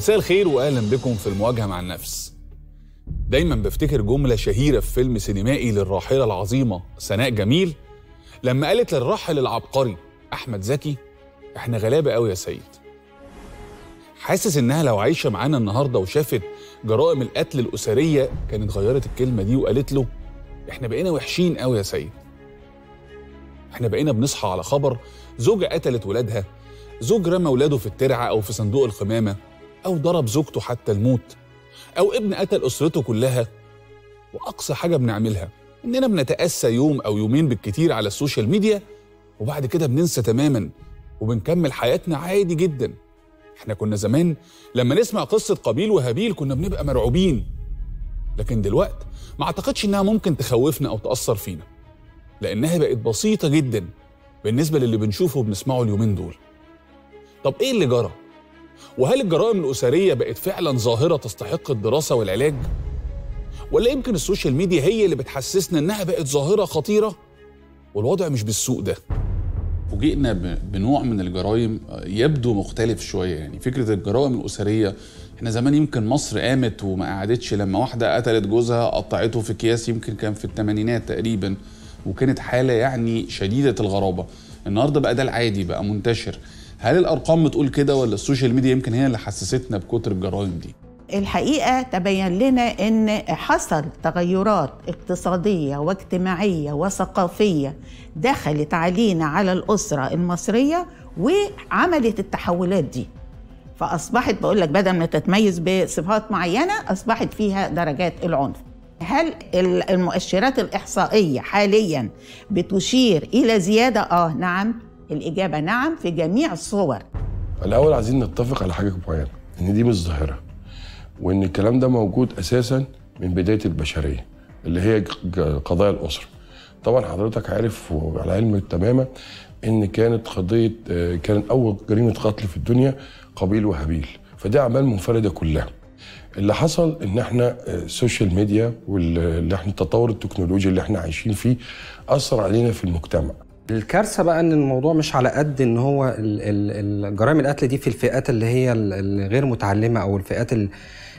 مساء الخير واهلا بكم في المواجهه مع النفس دايما بفتكر جمله شهيره في فيلم سينمائي للراحله العظيمه سناء جميل لما قالت للراحل العبقري احمد زكي احنا غلابه قوي يا سيد حاسس انها لو عايشه معانا النهارده وشافت جرائم القتل الاسريه كانت غيرت الكلمه دي وقالت له احنا بقينا وحشين قوي يا سيد احنا بقينا بنصحى على خبر زوجة قتلت ولادها زوج رمى ولاده في الترعة أو في صندوق القمامة أو ضرب زوجته حتى الموت أو ابن قتل أسرته كلها وأقصى حاجة بنعملها إننا بنتأسى يوم أو يومين بالكتير على السوشيال ميديا وبعد كده بننسى تماما وبنكمل حياتنا عادي جدا احنا كنا زمان لما نسمع قصة قابيل وهابيل كنا بنبقى مرعوبين لكن دلوقت ما اعتقدش انها ممكن تخوفنا او تأثر فينا لانها بقت بسيطة جدا بالنسبة للي بنشوفه وبنسمعه اليومين دول طب ايه اللي جرى؟ وهل الجرائم الأسرية بقت فعلا ظاهرة تستحق الدراسة والعلاج؟ ولا يمكن السوشيال ميديا هي اللي بتحسسنا انها بقت ظاهرة خطيرة والوضع مش بالسوء ده فوجئنا ب- بنوع من الجرائم يبدو مختلف شويه يعني فكره الجرائم الاسريه احنا زمان يمكن مصر قامت وما قعدتش لما واحده قتلت جوزها قطعته في اكياس يمكن كان في الثمانينات تقريبا وكانت حاله يعني شديده الغرابه النهارده بقى ده العادي بقى منتشر هل الارقام بتقول كده ولا السوشيال ميديا يمكن هي اللي حسستنا بكتر الجرائم دي الحقيقة تبين لنا أن حصل تغيرات اقتصادية واجتماعية وثقافية دخلت علينا على الأسرة المصرية وعملت التحولات دي فأصبحت بقول لك بدل ما تتميز بصفات معينة أصبحت فيها درجات العنف هل ال- المؤشرات الإحصائية حاليا بتشير إلى زيادة؟ آه نعم الإجابة نعم في جميع الصور الاول عايزين نتفق على حاجه معينه ان دي مش ظاهره وان الكلام ده موجود اساسا من بدايه البشريه اللي هي ج- ج- قضايا الاسره طبعا حضرتك عارف وعلى علم تماما ان كانت قضيه آه، كانت اول جريمه قتل في الدنيا قابيل وهابيل فدي اعمال منفرده كلها اللي حصل ان احنا آه، السوشيال ميديا واللي احنا التطور التكنولوجي اللي احنا عايشين فيه اثر علينا في المجتمع الكارثه بقى ان الموضوع مش على قد ان هو ال- ال- الجرائم القتل دي في الفئات اللي هي ال- الغير متعلمه او الفئات ال-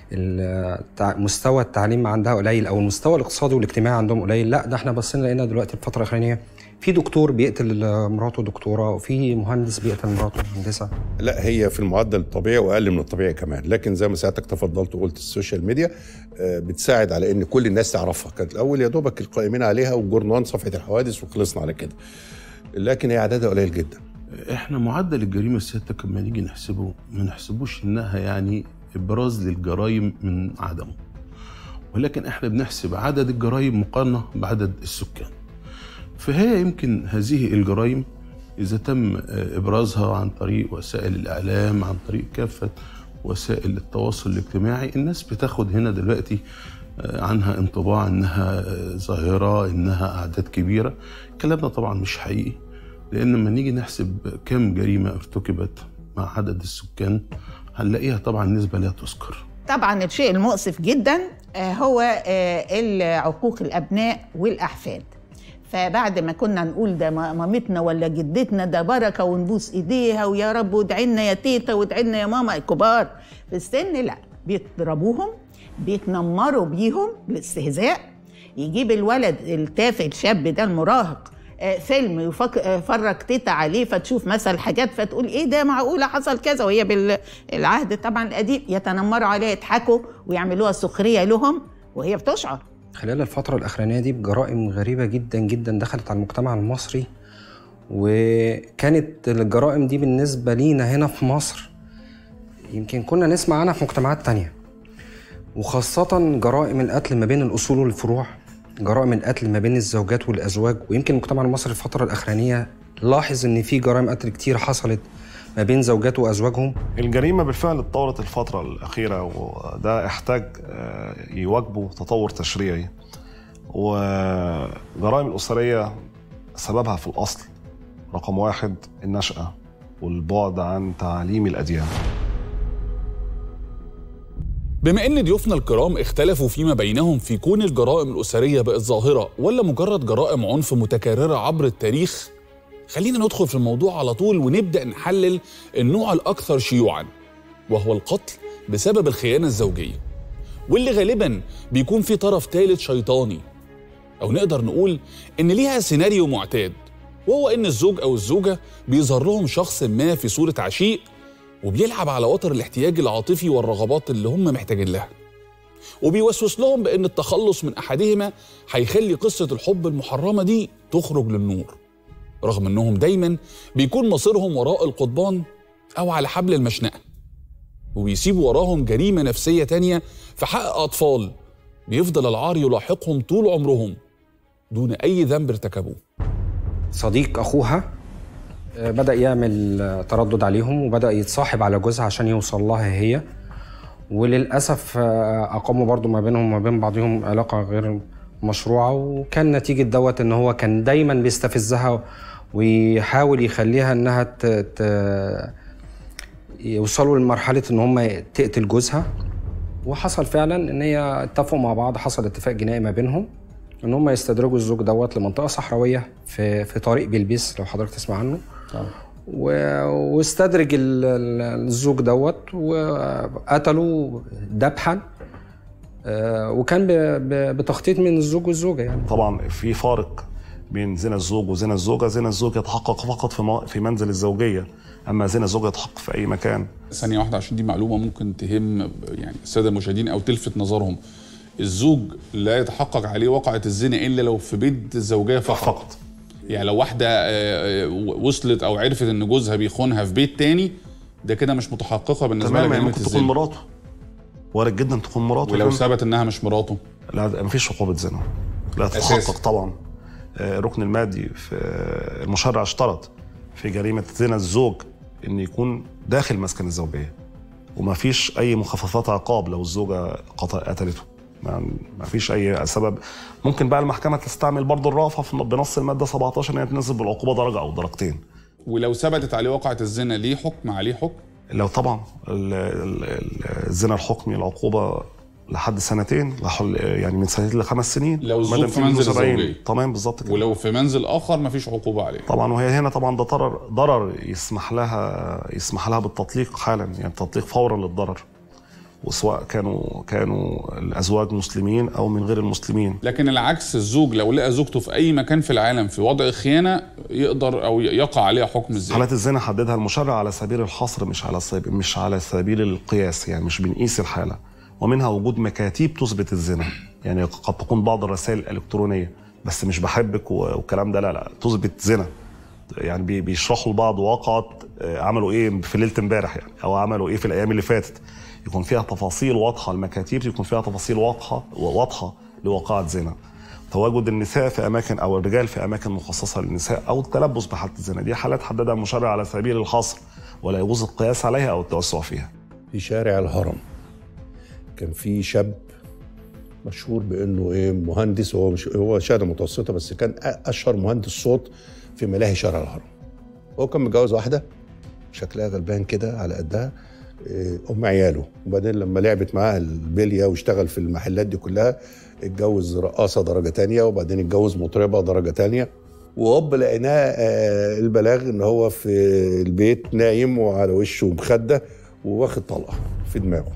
ال- تع- مستوى التعليم عندها قليل او المستوى الاقتصادي والاجتماعي عندهم قليل لا ده احنا بصينا لقينا دلوقتي الفتره الاخرانيه في دكتور بيقتل مراته دكتوره وفي مهندس بيقتل مراته مهندسه لا هي في المعدل الطبيعي واقل من الطبيعي كمان لكن زي ما سيادتك تفضلت وقلت السوشيال ميديا آه، بتساعد على ان كل الناس تعرفها كانت الاول يا دوبك القائمين عليها وجورنان صفحه الحوادث وخلصنا على كده لكن هي عددها قليل جدا احنا معدل الجريمه سيادتك لما نيجي نحسبه ما نحسبوش انها يعني ابراز للجرائم من عدمه ولكن احنا بنحسب عدد الجرائم مقارنه بعدد السكان فهي يمكن هذه الجرائم اذا تم آه، ابرازها عن طريق وسائل الاعلام عن طريق كافه وسائل التواصل الاجتماعي الناس بتاخد هنا دلوقتي آه، عنها انطباع انها آه، ظاهره انها اعداد كبيره الكلام ده طبعا مش حقيقي لان لما نيجي نحسب كم جريمه ارتكبت مع عدد السكان هنلاقيها طبعا نسبه لا تذكر طبعا الشيء المؤسف جدا آه، هو آه، عقوق الابناء والاحفاد فبعد ما كنا نقول ده ما- مامتنا ولا جدتنا ده بركه ونبوس ايديها ويا رب وادعي لنا يا تيتا وادعي لنا يا ماما الكبار في السن لا بيضربوهم بيتنمروا بيهم بالاستهزاء يجيب الولد التافه الشاب ده المراهق آه، فيلم يفك- آه، يفرج تيتا عليه فتشوف مثلا حاجات فتقول ايه ده معقوله حصل كذا وهي بالعهد طبعا القديم يتنمروا عليها يضحكوا ويعملوها سخريه لهم وهي بتشعر خلال الفترة الأخرانية دي بجرائم غريبة جدا جدا دخلت على المجتمع المصري وكانت الجرائم دي بالنسبة لينا هنا في مصر يمكن كنا نسمع عنها في مجتمعات تانية وخاصة جرائم القتل ما بين الأصول والفروع جرائم القتل ما بين الزوجات والأزواج ويمكن المجتمع المصري الفترة الأخرانية لاحظ إن في جرائم قتل كتير حصلت ما بين زوجات وأزواجهم الجريمة بالفعل اتطورت الفترة الأخيرة وده احتاج آه، يواجبه تطور تشريعي والجرائم الأسرية سببها في الأصل رقم واحد النشأة والبعد عن تعاليم الأديان بما ان ضيوفنا الكرام اختلفوا فيما بينهم في كون الجرائم الاسريه بقت ظاهره ولا مجرد جرائم عنف متكرره عبر التاريخ خلينا ندخل في الموضوع على طول ونبدا نحلل النوع الاكثر شيوعا وهو القتل بسبب الخيانة الزوجية واللي غالبا بيكون في طرف ثالث شيطاني أو نقدر نقول إن ليها سيناريو معتاد وهو إن الزوج أو الزوجة بيظهر لهم شخص ما في صورة عشيق وبيلعب على وتر الاحتياج العاطفي والرغبات اللي هم محتاجين لها وبيوسوس لهم بأن التخلص من أحدهما هيخلي قصة الحب المحرمة دي تخرج للنور رغم أنهم دايما بيكون مصيرهم وراء القضبان أو على حبل المشنقة وبيسيبوا وراهم جريمة نفسية تانية في حق أطفال بيفضل العار يلاحقهم طول عمرهم دون أي ذنب ارتكبوه صديق اخوها آه، بدا يعمل آه، تردد عليهم وبدا يتصاحب على جوزها عشان يوصل لها هي وللاسف آه، اقاموا برضو ما بينهم وما بين بعضهم علاقه غير مشروعه وكان نتيجه دوت ان هو كان دايما بيستفزها ويحاول يخليها انها ت... ت... يوصلوا لمرحله ان هم تقتل جوزها وحصل فعلا ان هي اتفقوا مع بعض حصل اتفاق جنائي ما بينهم ان هم يستدرجوا الزوج دوت لمنطقه صحراويه في في طريق بلبيس لو حضرتك تسمع عنه و... واستدرج ال- ال- الزوج دوت وقتلوا ذبحا آه، وكان ب... ب... بتخطيط من الزوج والزوجه يعني طبعا في فارق بين زنا الزوج وزنا الزوجه زنا الزوج يتحقق فقط في م- في منزل الزوجيه اما زنا الزوجه يتحقق في اي مكان ثانية واحدة عشان دي معلومة ممكن تهم يعني السادة المشاهدين أو تلفت نظرهم الزوج لا يتحقق عليه واقعة الزنا إلا لو في بيت الزوجية فقط, فقط يعني لو واحدة آه، آه، وصلت أو عرفت إن جوزها بيخونها في بيت تاني ده كده مش متحققة بالنسبة لها تمام يعني جريمة ممكن تكون الزنا مراته وارد جدا تكون مراته ولو كمان. ثبت إنها مش مراته لا مفيش عقوبة زنا لا أساسي. تتحقق طبعا آه، الركن المادي في آه، المشرع اشترط في جريمة زنا الزوج ان يكون داخل مسكن الزوجية وما فيش اي مخففات عقاب لو الزوجة قط- قتلته ما ما فيش اي سبب ممكن بقى المحكمة تستعمل برضه الرأفة في- بنص المادة 17 ان هي تنزل بالعقوبة درجة او درجتين ولو ثبتت عليه واقعة الزنا ليه حكم عليه حكم لو طبعا ال- ال- ال- الزنا الحكمي العقوبة لحد سنتين لحل يعني من سنتين لخمس سنين لو الزوج مادام في منزل 72. الزوجية. تمام بالظبط كده ولو في منزل آخر مفيش عقوبة عليه طبعا وهي هنا طبعا ده ضرر ضرر يسمح لها يسمح لها بالتطليق حالا يعني التطليق فورا للضرر وسواء كانوا كانوا الازواج مسلمين او من غير المسلمين لكن العكس الزوج لو لقى زوجته في أي مكان في العالم في وضع خيانة يقدر أو يقع عليها حكم الزنا حالات الزنا حددها المشرع على سبيل الحصر مش على سبيل مش على سبيل القياس يعني مش بنقيس الحاله ومنها وجود مكاتيب تثبت الزنا يعني قد تكون بعض الرسائل الالكترونيه بس مش بحبك و- والكلام ده لا لا تثبت زنا يعني بي- بيشرحوا لبعض واقعة آه، عملوا ايه في ليله امبارح يعني او عملوا ايه في الايام اللي فاتت يكون فيها تفاصيل واضحه المكاتيب يكون فيها تفاصيل واضحه واضحه لواقعة زنا تواجد النساء في اماكن او الرجال في اماكن مخصصه للنساء او التلبس بحالة الزنا دي حالات حددها المشرع على سبيل الحصر ولا يجوز القياس عليها او التوسع فيها في شارع الهرم كان في شاب مشهور بانه ايه مهندس هو مش هو شهاده متوسطه بس كان أ- اشهر مهندس صوت في ملاهي شارع الهرم هو كان متجوز واحده شكلها غلبان كده على قدها إيه، ام عياله وبعدين لما لعبت معاها البليه واشتغل في المحلات دي كلها اتجوز رقاصه درجه تانية وبعدين اتجوز مطربه درجه تانية وهوب لقيناه آه، البلاغ ان هو في البيت نايم وعلى وشه مخده وواخد طلقه في دماغه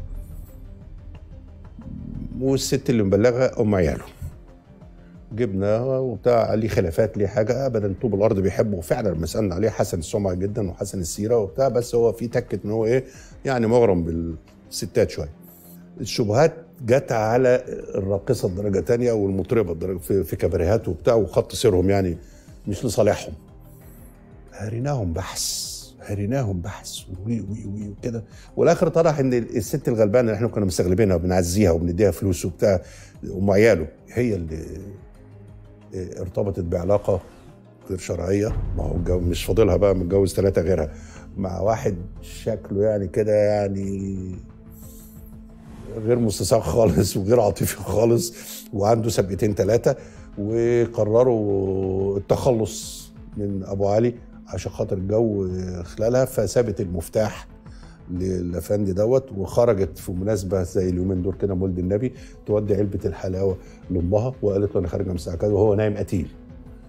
والست اللي مبلغه ام عياله جبناها وبتاع ليه خلافات ليه حاجه ابدا طوب الارض بيحبه وفعلا لما سالنا عليه حسن السمعه جدا وحسن السيره وبتاع بس هو في تكه ان هو ايه يعني مغرم بالستات شويه الشبهات جت على الراقصه الدرجه تانية والمطربه الدرجه في, في كباريهات وبتاع وخط سيرهم يعني مش لصالحهم هريناهم بحث هريناهم بحث وي وي وي وكده والاخر طلع ان الست الغلبانه اللي احنا كنا مستغلبينها وبنعزيها وبنديها فلوس وبتاع ام عياله هي اللي اه، ارتبطت بعلاقه غير شرعيه ما هو الجو- مش فاضلها بقى متجوز ثلاثه غيرها مع واحد شكله يعني كده يعني غير مستساغ خالص وغير عاطفي خالص وعنده سبقتين ثلاثه وقرروا التخلص من ابو علي عشان خاطر الجو خلالها فسابت المفتاح للافندي دوت وخرجت في مناسبه زي اليومين دول كده مولد النبي تودي علبه الحلاوه لامها وقالت له انا خارجه من الساعه كذا وهو نايم قتيل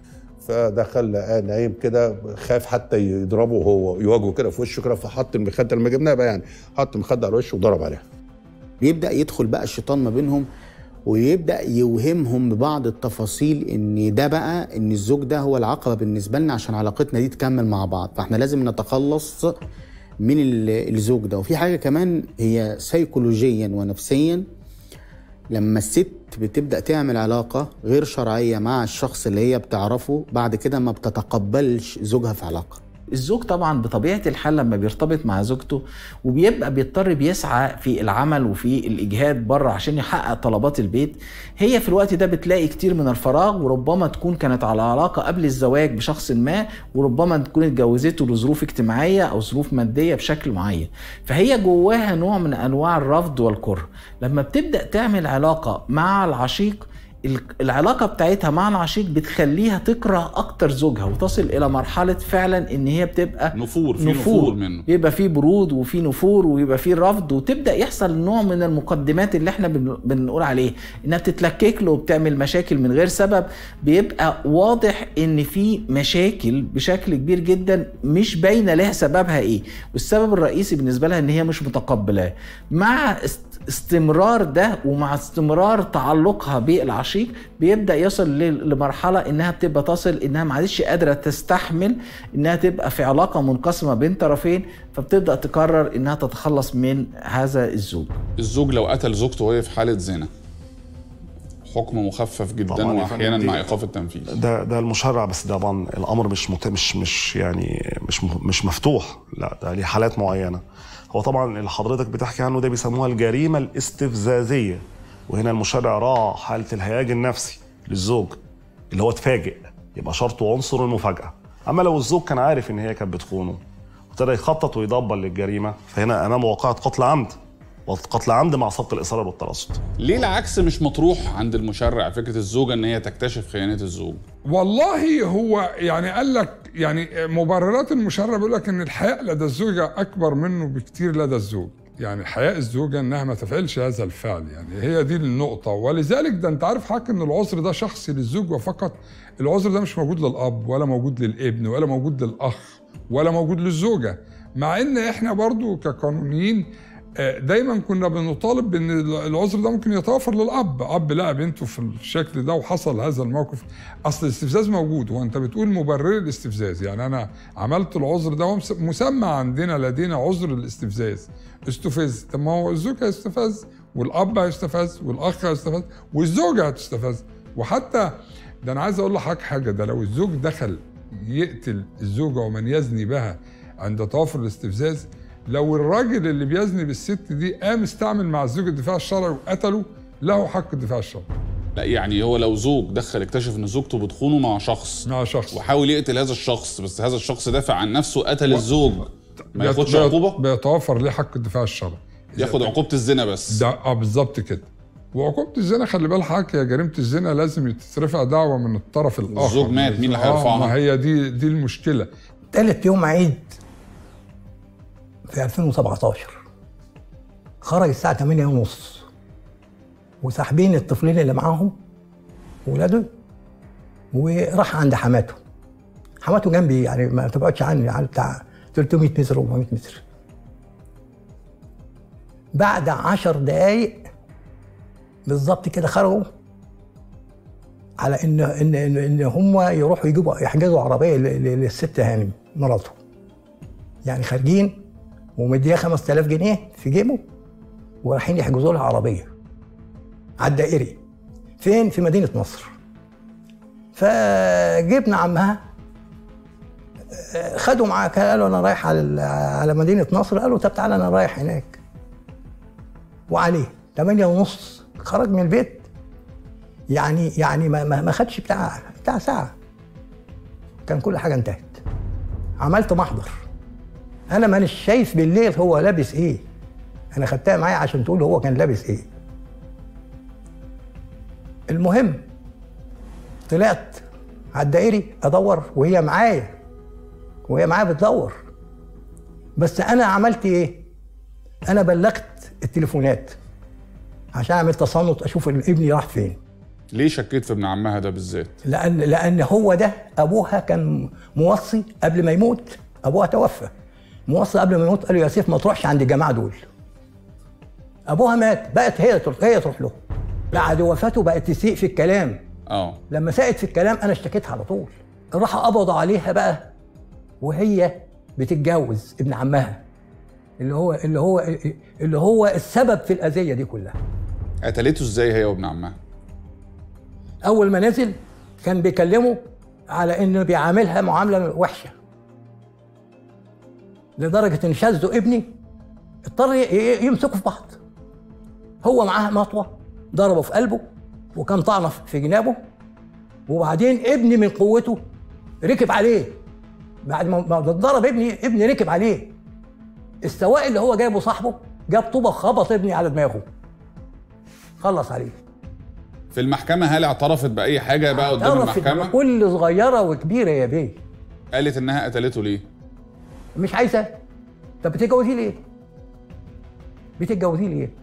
فدخل لقاه نايم كده خاف حتى يضربه هو يواجهه كده في وشه كده فحط المخده لما جبناها بقى يعني حط المخده على وشه وضرب عليها بيبدا يدخل بقى الشيطان ما بينهم ويبدا يوهمهم ببعض التفاصيل ان ده بقى ان الزوج ده هو العقبه بالنسبه لنا عشان علاقتنا دي تكمل مع بعض فاحنا لازم نتخلص من ال- الزوج ده وفي حاجه كمان هي سيكولوجيا ونفسيا لما الست بتبدا تعمل علاقه غير شرعيه مع الشخص اللي هي بتعرفه بعد كده ما بتتقبلش زوجها في علاقه الزوج طبعا بطبيعه الحال لما بيرتبط مع زوجته وبيبقى بيضطر بيسعى في العمل وفي الاجهاد بره عشان يحقق طلبات البيت هي في الوقت ده بتلاقي كتير من الفراغ وربما تكون كانت على علاقه قبل الزواج بشخص ما وربما تكون اتجوزته لظروف اجتماعيه او ظروف ماديه بشكل معين فهي جواها نوع من انواع الرفض والكره لما بتبدا تعمل علاقه مع العشيق ال- العلاقه بتاعتها مع العشيق بتخليها تكره اكتر زوجها وتصل الى مرحله فعلا ان هي بتبقى نفور في نفور منه يبقى في برود وفي نفور ويبقى في رفض وتبدا يحصل نوع من المقدمات اللي احنا بن- بنقول عليه انها بتتلكك له وبتعمل مشاكل من غير سبب بيبقى واضح ان في مشاكل بشكل كبير جدا مش باينه لها سببها ايه والسبب الرئيسي بالنسبه لها ان هي مش متقبلاه مع است- استمرار ده ومع استمرار تعلقها بالعشيق بيبدا يصل ل- لمرحله انها بتبقى تصل انها ما عادش قادره تستحمل انها تبقى في علاقه منقسمه بين طرفين فبتبدا تقرر انها تتخلص من هذا الزوج الزوج لو قتل زوجته وهي في حاله زنا حكم مخفف جدا طبعاً يا واحيانا فندم، مع دي- ايقاف التنفيذ ده ده المشرع بس ده طبعا الامر مش مت... مش مش يعني مش م- مش مفتوح لا ده ليه حالات معينه هو طبعا اللي حضرتك بتحكي عنه ده بيسموها الجريمه الاستفزازيه وهنا المشرع راعى حاله الهياج النفسي للزوج اللي هو اتفاجئ يبقى شرطه عنصر المفاجاه اما لو الزوج كان عارف ان هي كانت بتخونه وابتدى يخطط ويدبر للجريمه فهنا امامه واقعه قتل عمد قتل عمد مع سبق الاصرار والترصد ليه العكس مش مطروح عند المشرع فكره الزوجه ان هي تكتشف خيانه الزوج والله هو يعني قال لك يعني مبررات المشرع بيقول لك ان الحياء لدى الزوجه اكبر منه بكتير لدى الزوج يعني حياء الزوجه انها ما تفعلش هذا الفعل يعني هي دي النقطه ولذلك ده انت عارف حضرتك ان العذر ده شخصي للزوج وفقط العذر ده مش موجود للاب ولا موجود للابن ولا موجود للاخ ولا موجود للزوجه مع ان احنا برضو كقانونيين آه، دايما كنا بنطالب بان العذر ده ممكن يتوفر للاب اب لقى بنته في الشكل ده وحصل هذا الموقف اصل الاستفزاز موجود هو انت بتقول مبرر الاستفزاز يعني انا عملت العذر ده هو مس- مسمى عندنا لدينا عذر الاستفزاز استفز طب ما هو الزوج هيستفز والاب هيستفز والاخ هيستفز والزوجه هتستفز وحتى ده انا عايز اقول لحضرتك حاجه ده لو الزوج دخل يقتل الزوجه ومن يزني بها عند توافر الاستفزاز لو الراجل اللي بيزني بالست دي قام استعمل مع الزوج الدفاع الشرعي وقتله له حق الدفاع الشرعي لا يعني هو لو زوج دخل اكتشف ان زوجته بتخونه مع شخص مع شخص وحاول يقتل هذا الشخص بس هذا الشخص دافع عن نفسه قتل الزوج ما ياخدش بيت- عقوبه بيتوفر ليه حق الدفاع الشرعي ياخد عقوبه الزنا بس ده اه بالظبط كده وعقوبة الزنا خلي بالك حضرتك يا جريمة الزنا لازم تترفع دعوة من الطرف الآخر الزوج مات، مين اللي آه، هيرفعها؟ ما هي دي دي المشكلة تالت يوم عيد في 2017 خرج الساعة 8 ونص وساحبين الطفلين اللي معاهم ولاده وراح عند حماته حماته جنبي يعني ما تبعدش عني يعني بتاع 300 متر 400 متر بعد 10 دقايق بالظبط كده خرجوا على ان ان ان, إن هم يروحوا يجيبوا يحجزوا عربيه ل- ل- للست هانم مراته يعني خارجين ومديها 5000 جنيه في جيبه ورايحين يحجزوا لها عربيه على الدائري فين في مدينه نصر فجبنا عمها آه، خدوا معاه قالوا انا رايح على ال- على مدينه نصر قالوا طب تعالى انا رايح هناك وعليه 8 ونص خرج من البيت يعني يعني ما ما ما خدش بتاع بتاع ساعه كان كل حاجه انتهت عملت محضر انا مانيش شايف بالليل هو لابس ايه انا خدتها معايا عشان تقول هو كان لابس ايه المهم طلعت على الدائري ادور وهي معايا وهي معايا بتدور بس انا عملت ايه انا بلغت التليفونات عشان اعمل تصنت اشوف ابني راح فين ليه شكيت في ابن عمها ده بالذات لان لان هو ده ابوها كان موصي قبل ما يموت ابوها توفى موصي قبل ما يموت قال له يا سيف ما تروحش عند الجماعه دول ابوها مات بقت هي تروح هي تروح له بعد وفاته بقت تسيء في الكلام اه لما ساءت في الكلام انا اشتكيتها على طول راح قبضوا عليها بقى وهي بتتجوز ابن عمها اللي هو اللي هو اللي هو السبب في الاذيه دي كلها قتلته ازاي هي وابن عمها اول ما نزل كان بيكلمه على انه بيعاملها معامله وحشه لدرجه ان شاذوا ابني اضطر ي- ي- يمسكوا في بعض هو معاه مطوه ضربه في قلبه وكان طعنه في جنابه وبعدين ابني من قوته ركب عليه بعد ما ما ضرب ابني ابني ركب عليه السواق اللي هو جايبه صاحبه جاب طوبه خبط ابني على دماغه خلص عليه في المحكمه هل اعترفت باي حاجه بقى قدام اعترفت المحكمه بكل صغيره وكبيره يا بيه قالت انها قتلته ليه مش عايزه طب بتتجوزيه ليه؟ بتتجوزيه ليه؟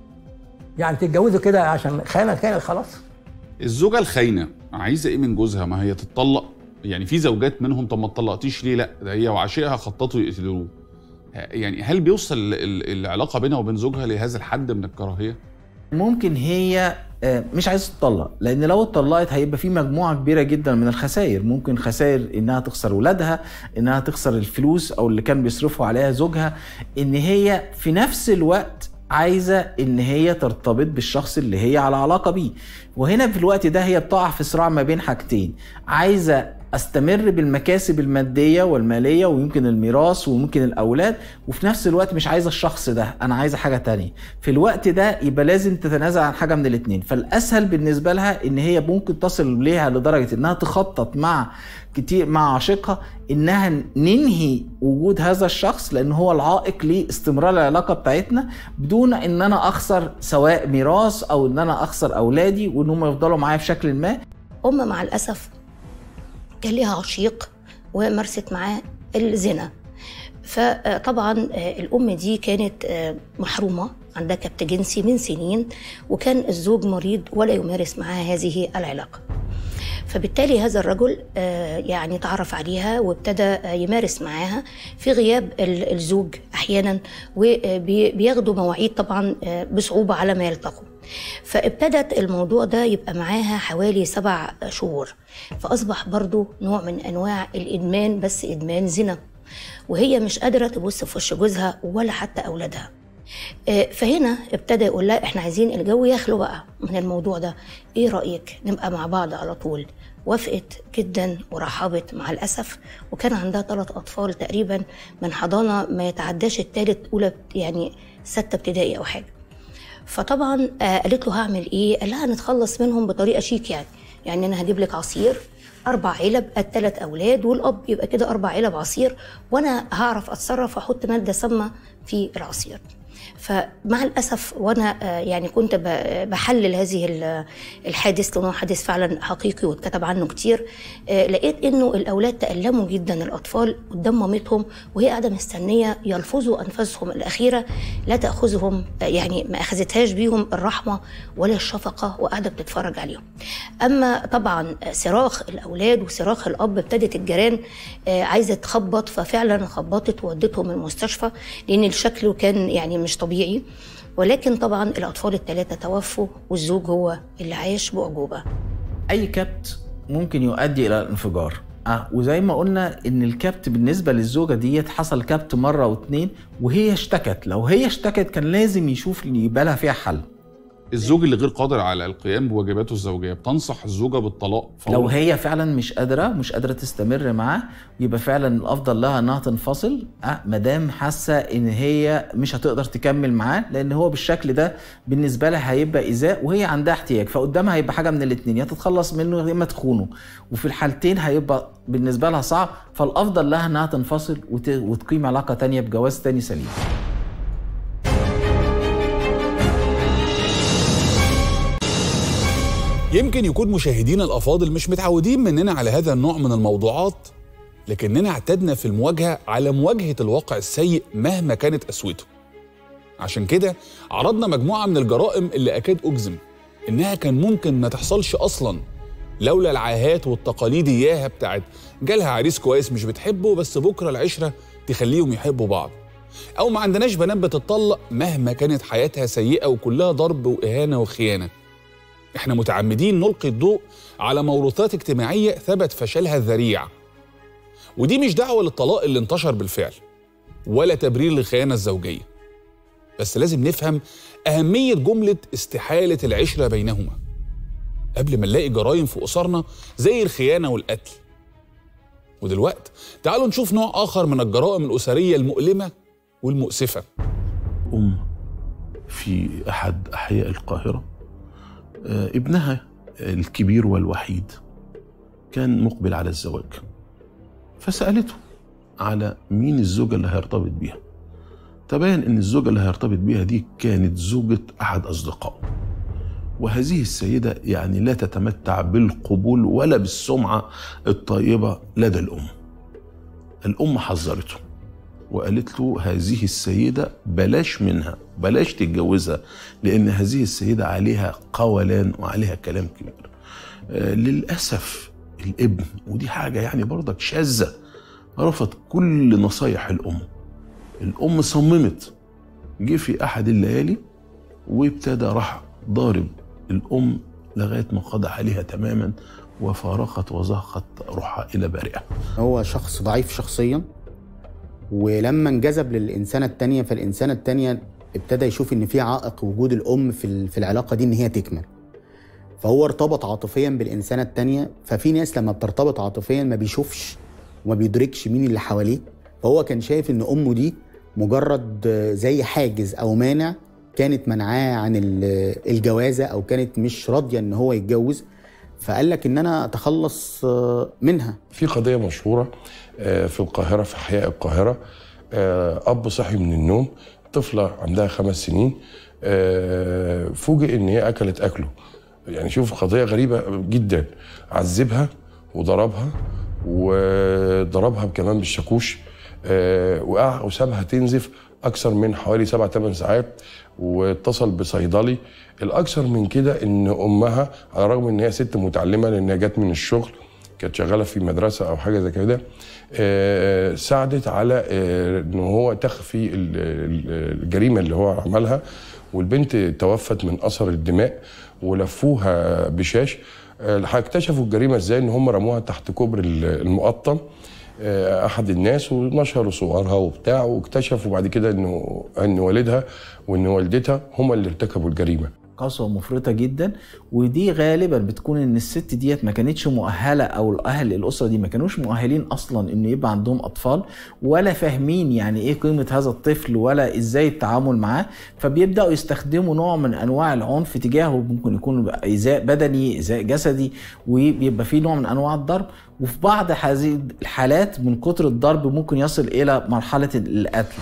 يعني تتجوزوا كده عشان خانه كانت خلاص الزوجه الخاينه عايزه ايه من جوزها ما هي تتطلق يعني في زوجات منهم طب ما اتطلقتيش ليه لا ده هي وعشيقها خططوا يقتلوه يعني هل بيوصل ال- ال- العلاقه بينها وبين زوجها لهذا الحد من الكراهيه ممكن هي آه، مش عايزه تطلق لان لو اتطلقت هيبقى في مجموعه كبيره جدا من الخسائر ممكن خسائر انها تخسر ولادها انها تخسر الفلوس او اللي كان بيصرفوا عليها زوجها ان هي في نفس الوقت عايزه ان هي ترتبط بالشخص اللي هي على علاقه بيه وهنا في الوقت ده هي بتقع في صراع ما بين حاجتين عايزه استمر بالمكاسب الماديه والماليه ويمكن الميراث وممكن الاولاد وفي نفس الوقت مش عايزه الشخص ده انا عايزه حاجه تانية في الوقت ده يبقى لازم تتنازل عن حاجه من الاتنين فالاسهل بالنسبه لها ان هي ممكن تصل ليها لدرجه انها تخطط مع كتير مع عاشقها انها ننهي وجود هذا الشخص لان هو العائق لاستمرار العلاقه بتاعتنا بدون ان انا اخسر سواء ميراث او ان انا اخسر اولادي وان هم يفضلوا معايا بشكل ما أم مع الأسف كان ليها عشيق ومارست معاه الزنا فطبعا الأم دي كانت محرومة عندها كبت جنسي من سنين وكان الزوج مريض ولا يمارس معها هذه العلاقة فبالتالي هذا الرجل آه، يعني تعرف عليها وابتدى آه، يمارس معاها في غياب ال- الزوج احيانا وبياخدوا مواعيد طبعا آه، بصعوبه على ما يلتقوا فابتدت الموضوع ده يبقى معاها حوالي سبع شهور فاصبح برضو نوع من انواع الادمان بس ادمان زنا وهي مش قادره تبص في وش جوزها ولا حتى اولادها آه، فهنا ابتدى يقول لها احنا عايزين الجو يخلو بقى من الموضوع ده ايه رايك نبقى مع بعض على طول وافقت جدا ورحبت مع الاسف وكان عندها ثلاث اطفال تقريبا من حضانه ما يتعداش الثالث اولى ابت- يعني سته ابتدائي او حاجه فطبعا آه، قالت له هعمل ايه قال لها نتخلص منهم بطريقه شيك يعني يعني انا هجيب لك عصير اربع علب الثلاث اولاد والاب يبقى كده اربع علب عصير وانا هعرف اتصرف واحط ماده سامه في العصير فمع الاسف وانا آه، يعني كنت ب- بحلل هذه ال- الحادث لانه حادث فعلا حقيقي واتكتب عنه كتير آه، لقيت انه الاولاد تالموا جدا الاطفال قدام مامتهم وهي قاعده مستنيه يلفظوا انفاسهم الاخيره لا تاخذهم آه، يعني ما اخذتهاش بيهم الرحمه ولا الشفقه وقاعده بتتفرج عليهم اما طبعا صراخ الاولاد وصراخ الاب ابتدت الجيران آه، عايزه تخبط ففعلا خبطت وودتهم المستشفى لان الشكل كان يعني مش طبيعي ولكن طبعا الاطفال الثلاثه توفوا والزوج هو اللي عاش باعجوبه اي كبت ممكن يؤدي الى الانفجار اه وزي ما قلنا ان الكبت بالنسبه للزوجه ديت حصل كبت مره واتنين وهي اشتكت لو هي اشتكت كان لازم يشوف اللي يبقى لها فيها حل الزوج اللي غير قادر على القيام بواجباته الزوجيه بتنصح الزوجه بالطلاق فورا؟ لو هي فعلا مش قادره مش قادره تستمر معاه يبقى فعلا الافضل لها انها تنفصل أه مادام حاسه ان هي مش هتقدر تكمل معاه لان هو بالشكل ده بالنسبه لها هيبقى ايذاء وهي عندها احتياج فقدامها هيبقى حاجه من الاثنين يا تتخلص منه يا اما تخونه وفي الحالتين هيبقى بالنسبه لها صعب فالافضل لها انها تنفصل وت... وتقيم علاقه تانية بجواز تاني سليم يمكن يكون مشاهدينا الافاضل مش متعودين مننا على هذا النوع من الموضوعات لكننا اعتدنا في المواجهه على مواجهه الواقع السيء مهما كانت قسوته عشان كده عرضنا مجموعه من الجرائم اللي اكاد اجزم إنها كان ممكن ما تحصلش أصلا لولا العاهات والتقاليد إياها بتاعت جالها عريس كويس مش بتحبه بس بكرة العشرة تخليهم يحبوا بعض أو ما عندناش بنات بتطلق مهما كانت حياتها سيئة وكلها ضرب وإهانة وخيانة احنا متعمدين نلقي الضوء على موروثات اجتماعية ثبت فشلها الذريع ودي مش دعوة للطلاق اللي انتشر بالفعل ولا تبرير للخيانة الزوجية بس لازم نفهم أهمية جملة استحالة العشرة بينهما قبل ما نلاقي جرائم في أسرنا زي الخيانة والقتل ودلوقت تعالوا نشوف نوع آخر من الجرائم الأسرية المؤلمة والمؤسفة أم في أحد أحياء القاهرة آه، ابنها الكبير والوحيد كان مقبل على الزواج فسألته على مين الزوجة اللي هيرتبط بيها تبين ان الزوجة اللي هيرتبط بيها دي كانت زوجة احد اصدقائه وهذه السيدة يعني لا تتمتع بالقبول ولا بالسمعة الطيبة لدى الأم الأم حذرته وقالت له هذه السيدة بلاش منها بلاش تتجوزها لأن هذه السيدة عليها قولان وعليها كلام كبير آه للأسف الابن ودي حاجة يعني برضك شاذة رفض كل نصايح الأم الأم صممت جه في أحد الليالي وابتدى راح ضارب الأم لغاية ما قضى عليها تماما وفارقت وزهقت روحها إلى بارئة هو شخص ضعيف شخصيا ولما انجذب للإنسانة التانية فالإنسانة التانية ابتدى يشوف إن في عائق وجود الأم في ال- في العلاقة دي إن هي تكمل فهو ارتبط عاطفيا بالإنسانة التانية ففي ناس لما بترتبط عاطفيا ما بيشوفش وما بيدركش مين اللي حواليه فهو كان شايف إن أمه دي مجرد زي حاجز أو مانع كانت منعاه عن ال- الجوازة أو كانت مش راضية إن هو يتجوز فقال لك إن أنا أتخلص آه، منها في قضية مشهورة آه، في القاهرة في أحياء القاهرة آه، أب صحي من النوم طفلة عندها خمس سنين آه، فوجئ إن هي أكلت أكله يعني شوف قضية غريبة جدا عذبها وضربها وضربها كمان بالشاكوش آه، وقع وسابها تنزف أكثر من حوالي سبع ثمان ساعات واتصل بصيدلي الأكثر من كده إن أمها على الرغم إن هي ست متعلمة لأنها جت من الشغل كانت شغاله في مدرسه او حاجه زي كده آه، ساعدت على آه، ان هو تخفي ال- ال- الجريمه اللي هو عملها والبنت توفت من اثر الدماء ولفوها بشاش آه، اكتشفوا الجريمه ازاي ان هم رموها تحت كوبري ال- المقطم آه، احد الناس ونشروا صورها وبتاع واكتشفوا بعد كده انه ان والدها وان والدتها هما اللي ارتكبوا الجريمه قسوة مفرطة جدا ودي غالبا بتكون ان الست ديت ما كانتش مؤهلة او الاهل الاسرة دي ما كانوش مؤهلين اصلا ان يبقى عندهم اطفال ولا فاهمين يعني ايه قيمة هذا الطفل ولا ازاي التعامل معاه فبيبدأوا يستخدموا نوع من انواع العنف تجاهه ممكن يكون ايذاء بدني ايذاء جسدي وبيبقى فيه نوع من انواع الضرب وفي بعض هذه الحالات من كتر الضرب ممكن يصل الى مرحلة القتل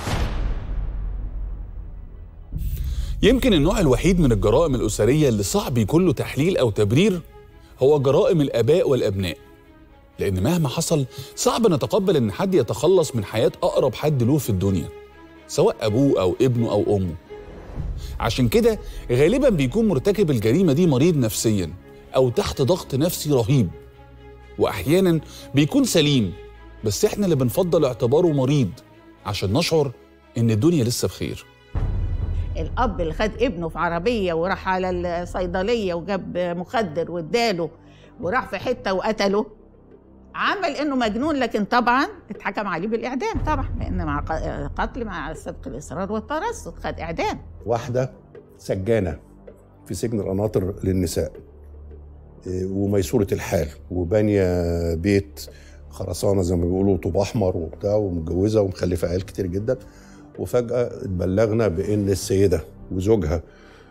يمكن النوع الوحيد من الجرائم الأسرية اللي صعب يكون له تحليل أو تبرير هو جرائم الآباء والأبناء لأن مهما حصل صعب نتقبل إن حد يتخلص من حياة أقرب حد له في الدنيا سواء أبوه أو ابنه أو أمه عشان كده غالبا بيكون مرتكب الجريمة دي مريض نفسيا أو تحت ضغط نفسي رهيب وأحيانا بيكون سليم بس إحنا اللي بنفضل اعتباره مريض عشان نشعر إن الدنيا لسه بخير الاب اللي خد ابنه في عربيه وراح على الصيدليه وجاب مخدر واداله وراح في حته وقتله عمل انه مجنون لكن طبعا اتحكم عليه بالاعدام طبعا لان مع ق- قتل مع سبق الاصرار والترصد خد اعدام واحدة سجانة في سجن القناطر للنساء إيه، وميسورة الحال وبانية بيت خرسانة زي ما بيقولوا طوب أحمر وبتاع ومتجوزة ومخلفة عيال كتير جدا وفجأة اتبلغنا بإن السيدة وزوجها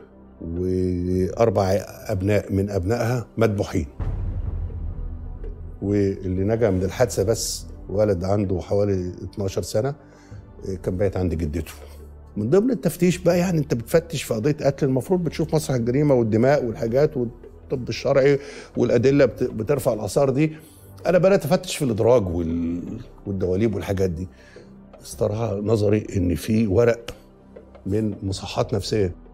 وأربع أبناء من أبنائها مذبوحين واللي نجا من الحادثة بس ولد عنده حوالي 12 سنة إيه، كان بايت عند جدته من ضمن التفتيش بقى يعني انت بتفتش في قضيه قتل المفروض بتشوف مسرح الجريمه والدماء والحاجات والطب الشرعي والادله بت- بترفع الاثار دي انا بدات افتش في الادراج وال... والدواليب والحاجات دي استرها نظري ان في ورق من مصحات نفسيه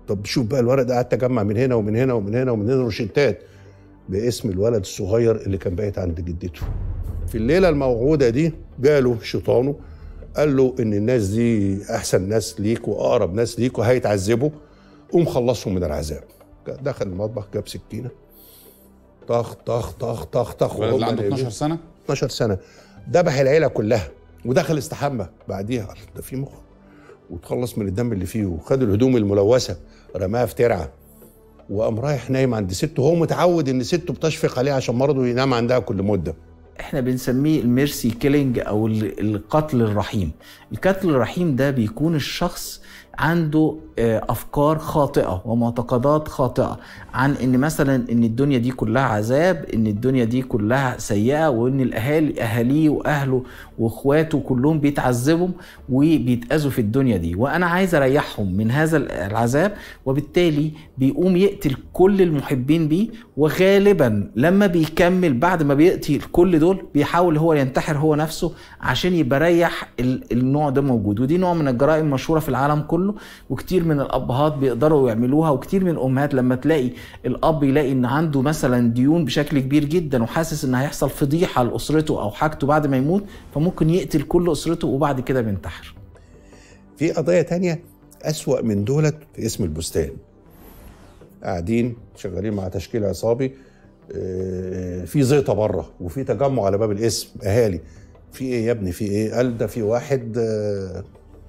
طب شوف بقى الورق ده قعدت اجمع من هنا ومن هنا ومن هنا ومن هنا روشتات باسم الولد الصغير اللي كان بايت عند جدته في الليله الموعوده دي جاله شيطانه قال له ان الناس دي احسن ناس ليك واقرب ناس ليك وهيتعذبوا قوم خلصهم من العذاب دخل المطبخ جاب سكينه طخ طخ طخ طخ طخ الولد اللي وهم عنده نايمين. 12 سنه 12 سنه ذبح العيله كلها ودخل استحمى بعديها قال ده في مخ وتخلص من الدم اللي فيه وخد الهدوم الملوثه رماها في ترعه وقام رايح نايم عند سته وهو متعود ان سته بتشفق عليه عشان مرضه ينام عندها كل مده احنا بنسميه الميرسي كيلينج او ال- القتل الرحيم القتل الرحيم ده بيكون الشخص عنده آه، افكار خاطئه ومعتقدات خاطئه عن ان مثلا ان الدنيا دي كلها عذاب ان الدنيا دي كلها سيئه وان الاهالي اهاليه واهله واخواته كلهم بيتعذبوا وبيتاذوا في الدنيا دي وانا عايز اريحهم من هذا العذاب وبالتالي بيقوم يقتل كل المحبين بيه وغالبا لما بيكمل بعد ما بيقتل كل دول بيحاول هو ينتحر هو نفسه عشان يبقى ريح ال- النوع ده موجود ودي نوع من الجرائم مشهوره في العالم كله وكتير من الابهات بيقدروا يعملوها وكتير من الامهات لما تلاقي الاب يلاقي ان عنده مثلا ديون بشكل كبير جدا وحاسس ان هيحصل فضيحه لاسرته او حاجته بعد ما يموت فممكن يقتل كل اسرته وبعد كده بينتحر في قضيه تانية اسوا من دولت في اسم البستان قاعدين شغالين مع تشكيل عصابي آه، في زيطه بره وفي تجمع على باب الاسم اهالي في ايه يا ابني في ايه قال ده في واحد آه،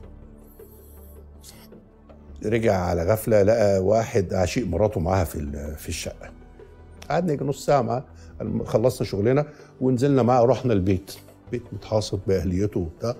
رجع على غفله لقى واحد عشيق مراته معاها في ال- في الشقه قعدنا يجي نص ساعه معاه قال خلصنا شغلنا ونزلنا معاه رحنا البيت بيت متحاصر باهليته وبتاع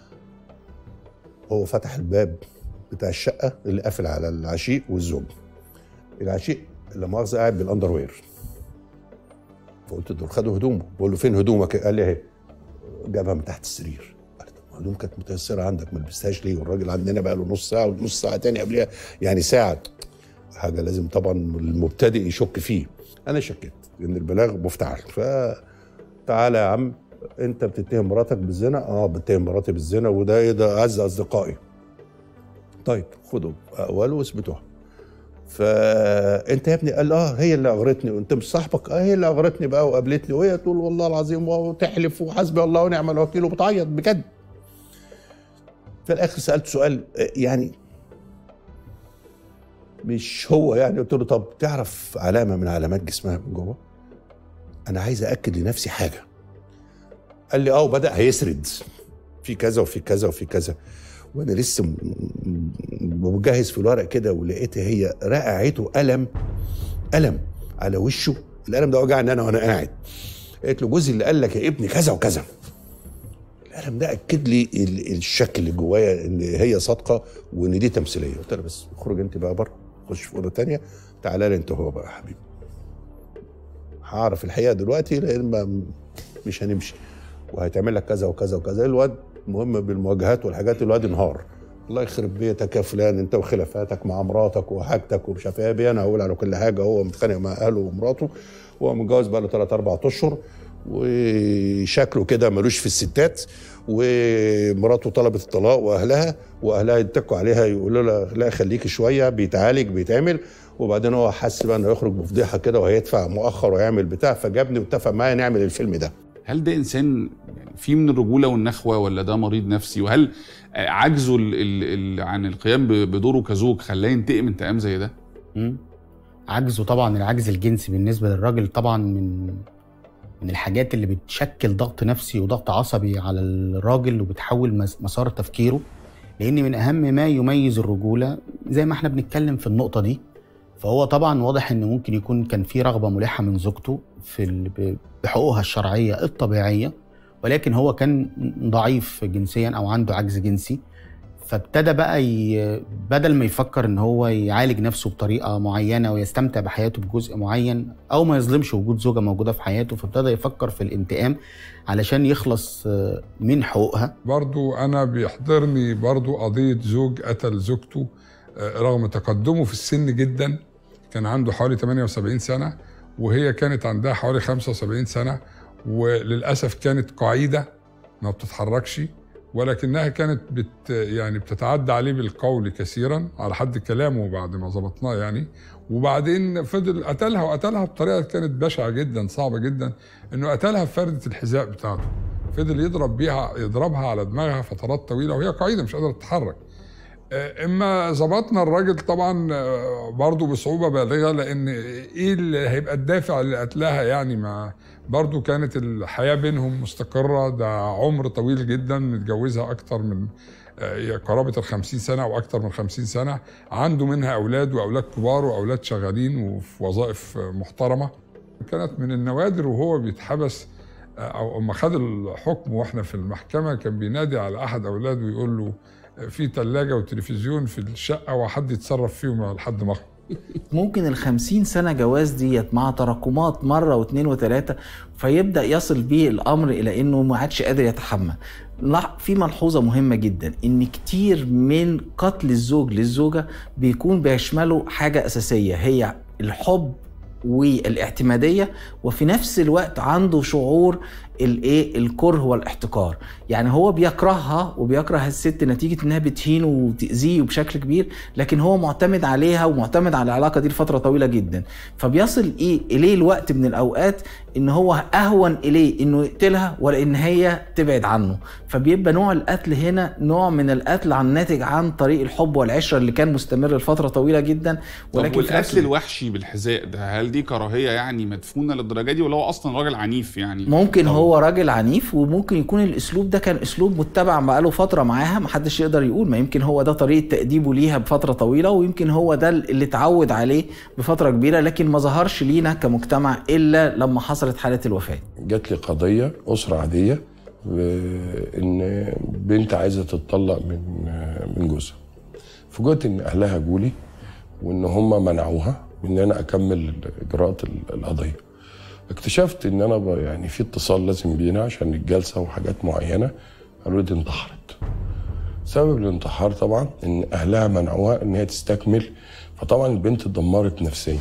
هو فتح الباب بتاع الشقه اللي قافل على العشيق والزوج العشيق لا مؤاخذه قاعد بالاندروير فقلت دول خدوا هدومه بقول له فين هدومك قال لي اهي جابها من تحت السرير قلت طب الهدوم كانت متيسره عندك ما لبستهاش ليه والراجل عندنا بقى له نص ساعه ونص ساعه تاني قبلها يعني ساعه حاجه لازم طبعا المبتدئ يشك فيه انا شكيت ان البلاغ مفتعل فتعالى يا عم انت بتتهم مراتك بالزنا اه بتهم مراتي بالزنا وده ايه ده اعز اصدقائي طيب خدوا اقوال واثبتوها فانت يا ابني قال اه هي اللي اغرتني وانت مش صاحبك اه هي اللي اغرتني بقى وقابلتني وهي تقول والله العظيم وتحلف وحسبي الله ونعم الوكيل وبتعيط بجد في الاخر سالت سؤال آه، يعني مش هو يعني قلت له طب تعرف علامه من علامات جسمها من جوه انا عايز ااكد لنفسي حاجه قال لي اه وبدا هيسرد في كذا وفي كذا وفي كذا وانا لسه م- م- مجهز في الورق كده ولقيت هي رقعته الم الم على وشه الالم ده وجعني انا وانا قاعد قالت له جوزي اللي قال لك يا ابني كذا وكذا الالم ده اكد لي ال- الشك اللي جوايا ان هي صادقه وان دي تمثيليه قلت لها بس اخرج انت بقى بره خش في اوضه تانية تعالى لي انت هو بقى يا حبيبي هعرف الحقيقه دلوقتي لان ما مش هنمشي وهيتعمل لك كذا وكذا وكذا الواد مهم بالمواجهات والحاجات الواد انهار الله يخرب بيتك يا فلان انت وخلافاتك مع مراتك وحاجتك ومش عارف ايه انا هقول على كل حاجه هو متخانق مع اهله ومراته وهو متجوز بقى له 3 4 اشهر وشكله كده ملوش في الستات ومراته طلبت الطلاق واهلها واهلها يتكوا عليها يقولوا لها لا خليكي شويه بيتعالج بيتعمل وبعدين هو حس بقى انه يخرج بفضيحه كده وهيدفع مؤخر ويعمل بتاع فجابني واتفق معايا نعمل الفيلم ده هل ده انسان يعني فيه من الرجوله والنخوه ولا ده مريض نفسي وهل آه، عجزه ال ال ال عن القيام ب- بدوره كزوج خلاه ينتقم انتقام زي ده؟ مم. عجزه طبعا العجز الجنسي بالنسبه للراجل طبعا من من الحاجات اللي بتشكل ضغط نفسي وضغط عصبي على الراجل وبتحول مس- مسار تفكيره لان من اهم ما يميز الرجوله زي ما احنا بنتكلم في النقطه دي فهو طبعا واضح ان ممكن يكون كان في رغبه ملحه من زوجته في ال- ب- بحقوقها الشرعيه الطبيعيه ولكن هو كان ضعيف جنسيا او عنده عجز جنسي فابتدى بقى ي... بدل ما يفكر ان هو يعالج نفسه بطريقه معينه ويستمتع بحياته بجزء معين او ما يظلمش وجود زوجه موجوده في حياته فابتدى يفكر في الانتقام علشان يخلص آه، من حقوقها برضو أنا بيحضرني برضو قضية زوج قتل زوجته آه، رغم تقدمه في السن جدا كان عنده حوالي 78 سنة وهي كانت عندها حوالي 75 سنة وللأسف كانت قعيدة ما بتتحركش ولكنها كانت بت يعني بتتعدى عليه بالقول كثيرا على حد كلامه بعد ما ظبطناه يعني وبعدين فضل قتلها وقتلها بطريقه كانت بشعه جدا صعبه جدا انه قتلها بفرده الحذاء بتاعته فضل يضرب بيها يضربها على دماغها فترات طويله وهي قاعده مش قادره تتحرك آه، اما ظبطنا الراجل طبعا آه، برضه بصعوبه بالغه لان ايه اللي هيبقى الدافع اللي قتلها يعني ما برضه كانت الحياه بينهم مستقره ده عمر طويل جدا متجوزها اكتر من آه، قرابه ال 50 سنه او اكتر من 50 سنه عنده منها اولاد واولاد كبار واولاد شغالين وفي وظائف آه، محترمه كانت من النوادر وهو بيتحبس آه، او اما خد الحكم واحنا في المحكمه كان بينادي على احد اولاده ويقول له في ثلاجه وتلفزيون في الشقه وحد يتصرف فيهم لحد ما أخرج. ممكن الخمسين سنة جواز ديت مع تراكمات مرة واثنين وثلاثة فيبدأ يصل بيه الأمر إلى إنه ما عادش قادر يتحمل لا- في ملحوظة مهمة جدا إن كتير من قتل الزوج للزوجة بيكون بيشمله حاجة أساسية هي الحب والاعتماديه وفي نفس الوقت عنده شعور الايه الكره والاحتقار يعني هو بيكرهها وبيكره الست نتيجه انها بتهينه وتاذيه بشكل كبير لكن هو معتمد عليها ومعتمد على العلاقه دي لفتره طويله جدا فبيصل ايه اليه الوقت من الاوقات ان هو اهون اليه انه يقتلها ولا ان هي تبعد عنه فبيبقى نوع القتل هنا نوع من القتل عن ناتج عن طريق الحب والعشره اللي كان مستمر لفتره طويله جدا ولكن في نفس والقتل الوحشي بالحذاء ده هل دي كراهيه يعني مدفونه للدرجه دي ولا هو اصلا راجل عنيف يعني ممكن هو راجل عنيف وممكن يكون الاسلوب ده كان اسلوب متبع بقاله فتره معاها محدش يقدر يقول ما يمكن هو ده طريقه تاديبه ليها بفتره طويله ويمكن هو ده اللي اتعود عليه بفتره كبيره لكن ما ظهرش لينا كمجتمع الا لما حصلت حاله الوفاه جات لي قضيه اسره عاديه ان بنت عايزه تتطلق من من جوزها فوجئت ان اهلها جولي وان هم منعوها من ان انا اكمل اجراءات القضيه اكتشفت ان انا ب- يعني في اتصال لازم بينا عشان الجلسه وحاجات معينه قالوا لي دي انتحرت سبب الانتحار طبعا ان اهلها منعوها ان هي تستكمل فطبعا البنت اتدمرت نفسيا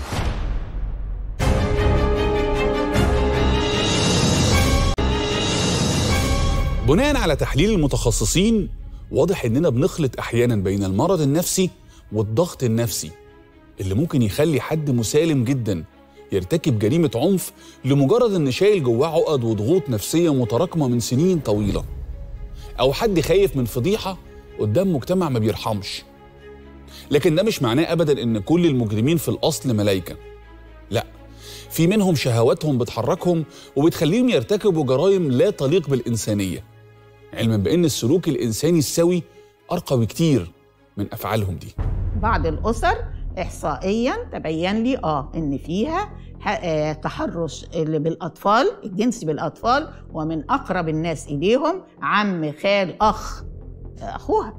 بناء على تحليل المتخصصين واضح اننا بنخلط احيانا بين المرض النفسي والضغط النفسي اللي ممكن يخلي حد مسالم جدا يرتكب جريمه عنف لمجرد ان شايل جواه عقد وضغوط نفسيه متراكمه من سنين طويله او حد خايف من فضيحه قدام مجتمع ما بيرحمش لكن ده مش معناه ابدا ان كل المجرمين في الاصل ملايكه لا في منهم شهواتهم بتحركهم وبتخليهم يرتكبوا جرائم لا تليق بالانسانيه علما بان السلوك الانساني السوي ارقى بكتير من افعالهم دي بعض الاسر احصائيا تبين لي اه ان فيها ه- آه، تحرش اللي بالاطفال الجنس بالاطفال ومن اقرب الناس اليهم عم خال اخ آه، اخوها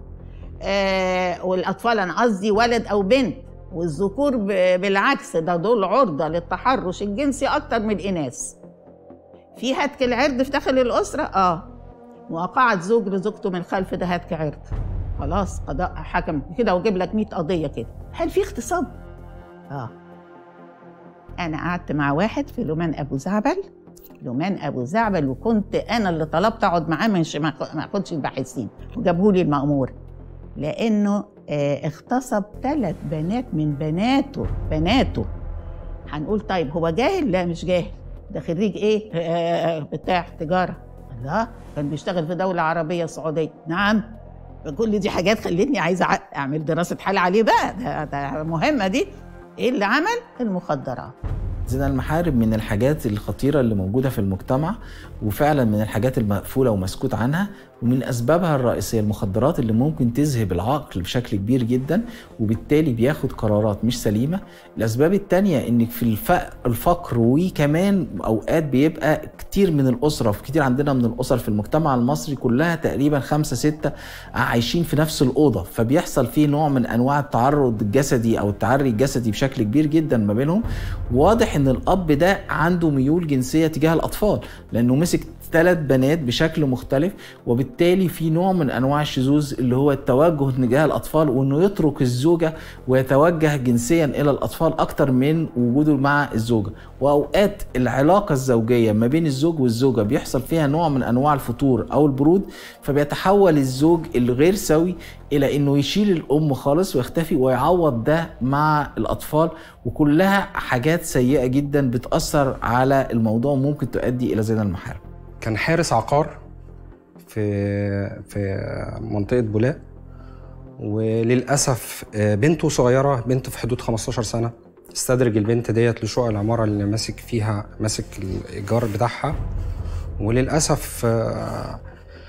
آه والاطفال انا قصدي ولد او بنت والذكور ب- بالعكس ده دول عرضه للتحرش الجنسي اكتر من الاناث في هتك العرض في داخل الاسره اه مواقعة زوج لزوجته من خلف ده هتك عرض خلاص قضاء حكم كده وجيب لك 100 قضيه كده هل في اغتصاب اه انا قعدت مع واحد في لومان ابو زعبل لومان ابو زعبل وكنت انا اللي طلبت اقعد معاه مش ما ما كنتش الباحثين وجابوا لي المأمور لانه آه اغتصب ثلاث بنات من بناته بناته هنقول طيب هو جاهل لا مش جاهل ده خريج ايه آه بتاع تجاره الله كان بيشتغل في دوله عربيه سعوديه نعم كل دي حاجات خلتني عايزه أع- اعمل دراسه حال عليه بقى ده, ده مهمه دي ايه اللي عمل المخدرات زنا المحارم من الحاجات الخطيرة اللي موجودة في المجتمع وفعلا من الحاجات المقفولة ومسكوت عنها ومن أسبابها الرئيسية المخدرات اللي ممكن تذهب العقل بشكل كبير جدا وبالتالي بياخد قرارات مش سليمة الأسباب التانية إن في الف- الفقر وكمان أوقات بيبقى كتير من الأسرة في كتير عندنا من الأسر في المجتمع المصري كلها تقريبا خمسة ستة عايشين في نفس الأوضة فبيحصل فيه نوع من أنواع التعرض الجسدي أو التعري الجسدي بشكل كبير جدا ما بينهم واضح ان الاب ده عنده ميول جنسيه تجاه الاطفال لانه مسك ثلاث بنات بشكل مختلف وبالتالي في نوع من انواع الشذوذ اللي هو التوجه تجاه الاطفال وانه يترك الزوجه ويتوجه جنسيا الى الاطفال اكتر من وجوده مع الزوجه واوقات العلاقه الزوجيه ما بين الزوج والزوجه بيحصل فيها نوع من انواع الفتور او البرود فبيتحول الزوج الغير سوي الى انه يشيل الام خالص ويختفي ويعوض ده مع الاطفال وكلها حاجات سيئه جدا بتاثر على الموضوع وممكن تؤدي الى زنا المحارم كان حارس عقار في في منطقه بولاق وللاسف آه، بنته صغيره بنت في حدود 15 سنه استدرج البنت ديت لشقق العماره اللي ماسك فيها ماسك الايجار بتاعها وللاسف آه،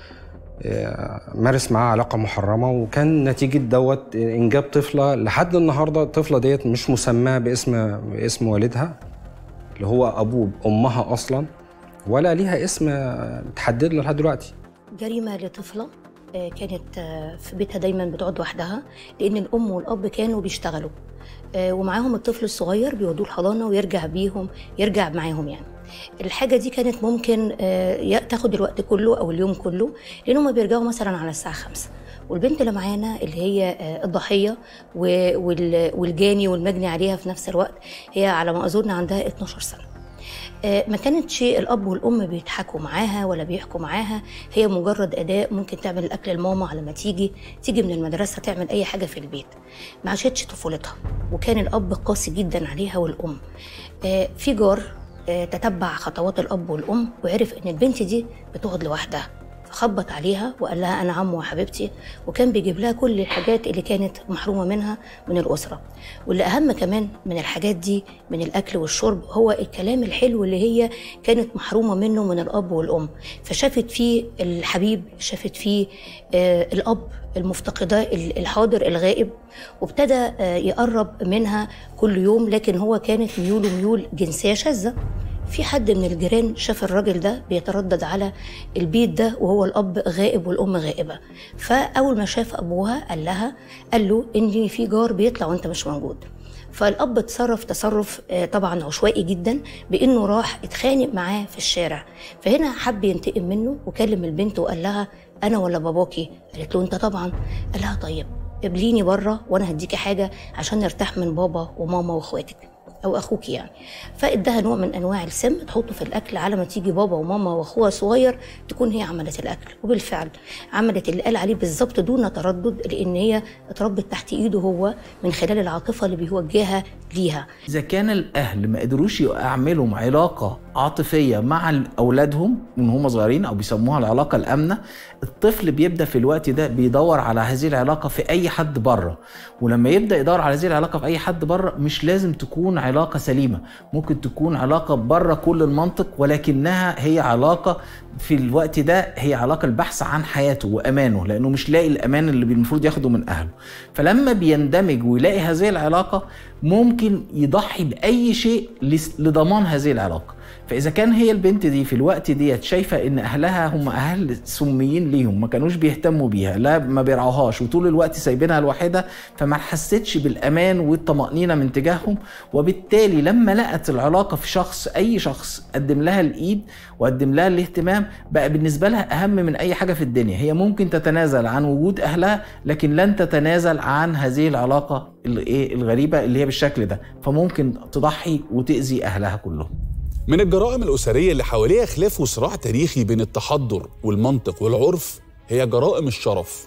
آه، مارس معاها علاقه محرمه وكان نتيجه دوت انجاب طفله لحد النهارده الطفله ديت مش مسماه باسم باسم والدها اللي هو ابوه امها اصلا ولا ليها اسم آه، متحدد له لحد دلوقتي جريمة لطفلة آه، كانت آه، في بيتها دايما بتقعد لوحدها لأن الأم والأب كانوا بيشتغلوا آه، ومعاهم الطفل الصغير بيودوه الحضانة ويرجع بيهم يرجع معاهم يعني الحاجة دي كانت ممكن آه، يا- تاخد الوقت كله أو اليوم كله لأن هما بيرجعوا مثلا على الساعة خمسة والبنت اللي معانا اللي هي آه، الضحية و- وال- والجاني والمجني عليها في نفس الوقت هي على ما أظن عندها 12 سنة آه، ما كانتش الاب والام بيضحكوا معاها ولا بيحكوا معاها هي مجرد اداء ممكن تعمل الاكل لماما على ما تيجي تيجي من المدرسه تعمل اي حاجه في البيت ما عاشتش طفولتها وكان الاب قاسي جدا عليها والام آه، في جار آه، تتبع خطوات الاب والام وعرف ان البنت دي بتقعد لوحدها فخبط عليها وقال لها انا عمو وحبيبتي وكان بيجيب لها كل الحاجات اللي كانت محرومه منها من الاسره واللي اهم كمان من الحاجات دي من الاكل والشرب هو الكلام الحلو اللي هي كانت محرومه منه من الاب والام فشافت فيه الحبيب شافت فيه آه الاب المفتقده ال- الحاضر الغائب وابتدى آه يقرب منها كل يوم لكن هو كانت ميوله ميول جنسيه شاذه في حد من الجيران شاف الراجل ده بيتردد على البيت ده وهو الاب غائب والام غائبه فاول ما شاف ابوها قال لها قال له ان في جار بيطلع وانت مش موجود فالاب اتصرف تصرف آه، طبعا عشوائي جدا بانه راح اتخانق معاه في الشارع فهنا حب ينتقم منه وكلم البنت وقال لها انا ولا باباكي قالت له انت طبعا قال لها طيب قبليني بره وانا هديكي حاجه عشان نرتاح من بابا وماما واخواتك او اخوك يعني فاداها نوع من انواع السم تحطه في الاكل على ما تيجي بابا وماما واخوها صغير تكون هي عملت الاكل وبالفعل عملت اللي قال عليه بالظبط دون تردد لان هي اتربت تحت ايده هو من خلال العاطفه اللي بيوجهها ليها اذا كان الاهل ما قدروش يعملوا علاقه عاطفيه مع اولادهم من هم صغيرين او بيسموها العلاقه الامنه الطفل بيبدا في الوقت ده بيدور على هذه العلاقه في اي حد بره ولما يبدا يدور على هذه العلاقه في اي حد بره مش لازم تكون علاقه سليمه ممكن تكون علاقه بره كل المنطق ولكنها هي علاقه في الوقت ده هي علاقه البحث عن حياته وامانه لانه مش لاقي الامان اللي المفروض ياخده من اهله فلما بيندمج ويلاقي هذه العلاقه ممكن يضحي باي شيء لس- لضمان هذه العلاقه فاذا كان هي البنت دي في الوقت ديت شايفه ان اهلها هم اهل سميين ليهم ما كانوش بيهتموا بيها لا ما بيرعوهاش وطول الوقت سايبينها لوحدها فما حستش بالامان والطمانينه من تجاههم وبالتالي لما لقت العلاقه في شخص اي شخص قدم لها الايد وقدم لها الاهتمام بقى بالنسبه لها اهم من اي حاجه في الدنيا هي ممكن تتنازل عن وجود اهلها لكن لن تتنازل عن هذه العلاقه الايه الغريبه اللي هي بالشكل ده فممكن تضحي وتاذي اهلها كلهم من الجرائم الأسرية اللي حواليها خلاف وصراع تاريخي بين التحضر والمنطق والعرف هي جرائم الشرف.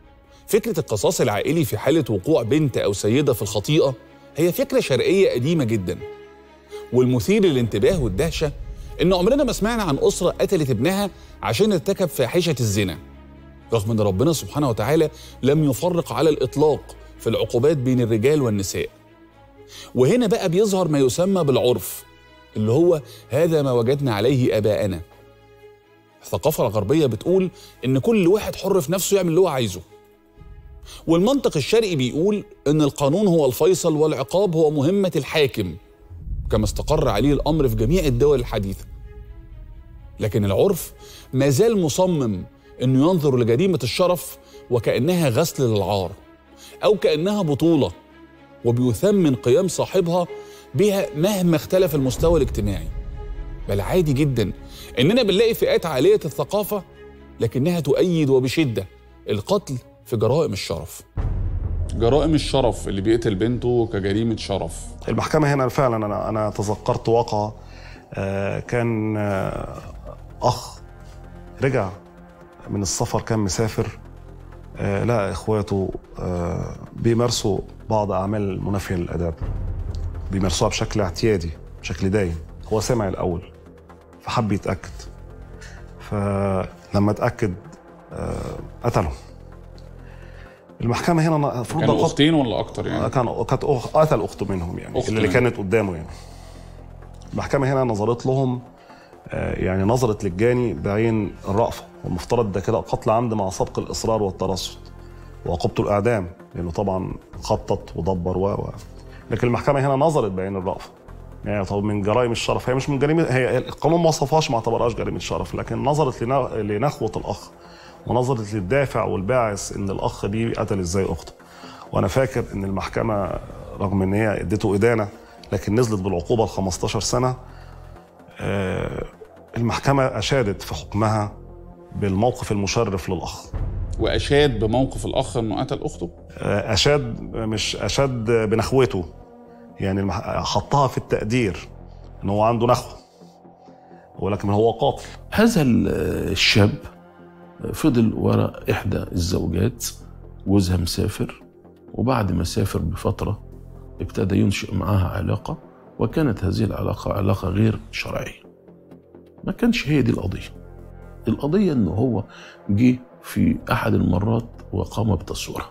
فكرة القصاص العائلي في حالة وقوع بنت أو سيدة في الخطيئة هي فكرة شرقية قديمة جدا. والمثير للانتباه والدهشة إن عمرنا ما سمعنا عن أسرة قتلت ابنها عشان ارتكب فاحشة الزنا. رغم إن ربنا سبحانه وتعالى لم يفرق على الإطلاق في العقوبات بين الرجال والنساء. وهنا بقى بيظهر ما يسمى بالعرف اللي هو هذا ما وجدنا عليه اباءنا الثقافه الغربيه بتقول ان كل واحد حر في نفسه يعمل اللي هو عايزه والمنطق الشرقي بيقول ان القانون هو الفيصل والعقاب هو مهمه الحاكم كما استقر عليه الامر في جميع الدول الحديثه لكن العرف ما زال مصمم انه ينظر لجريمه الشرف وكانها غسل للعار او كانها بطوله وبيثمن قيام صاحبها بها مهما اختلف المستوى الاجتماعي بل عادي جدا اننا بنلاقي فئات عاليه الثقافه لكنها تؤيد وبشده القتل في جرائم الشرف جرائم الشرف اللي بيقتل بنته كجريمه شرف المحكمة هنا فعلا أنا أنا تذكرت واقعة آه، كان آه، أخ رجع من السفر كان مسافر آه، لقى إخواته آه، بيمارسوا بعض أعمال منافية للآداب بيمارسوها بشكل اعتيادي بشكل دايم هو سمع الأول فحب يتأكد فلما اتأكد آه، قتله المحكمة هنا المفروض كانوا أخد- اختين ولا اكتر يعني كان كانت أخ... قتل اخته منهم يعني أخت اللي منهم. كانت قدامه يعني المحكمه هنا نظرت لهم آه، يعني نظرت للجاني بعين الرأفة والمفترض ده كده قتل عمد مع سبق الإصرار والترصد وعقوبته الإعدام لأنه طبعا خطط ودبر و و لكن المحكمة هنا نظرت بعين الرأفة يعني طب من جرائم الشرف هي مش من جريمة هي القانون ما وصفهاش ما اعتبرهاش جريمة شرف لكن نظرت لنا- لنخوة الأخ ونظرت للدافع والباعث إن الأخ دي قتل إزاي أخته وأنا فاكر إن المحكمة رغم إن هي اديته إدانة لكن نزلت بالعقوبة ل 15 سنة آه، المحكمة أشادت في حكمها بالموقف المشرف للأخ واشاد بموقف الاخ انه قتل اخته آه، أشاد مش أشاد بنخوته يعني المح- حطها في التقدير إن هو عنده نخوة ولكن هو قاتل هذا ال- الشاب فضل وراء إحدى الزوجات جوزها مسافر وبعد ما سافر بفترة ابتدى ينشئ معها علاقة وكانت هذه العلاقة علاقة غير شرعية ما كانش هي دي القضية القضية إنه هو جه في أحد المرات وقام بتصويرها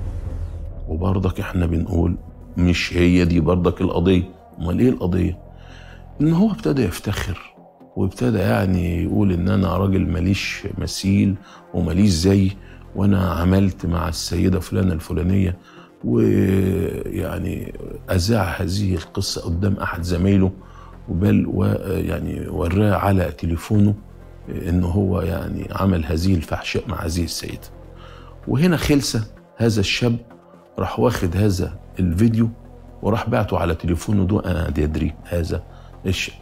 وبرضك إحنا بنقول مش هي دي برضك القضية أمال إيه القضية؟ إن هو ابتدى يفتخر وابتدى يعني يقول ان انا راجل ماليش مثيل وماليش زي وانا عملت مع السيده فلانه الفلانيه ويعني اذاع هذه القصه قدام احد زمايله وبل ويعني وراه على تليفونه ان هو يعني عمل هذه الفحشاء مع هذه السيده وهنا خلسه هذا الشاب راح واخد هذا الفيديو وراح بعته على تليفونه دون ان يدري هذا الشاب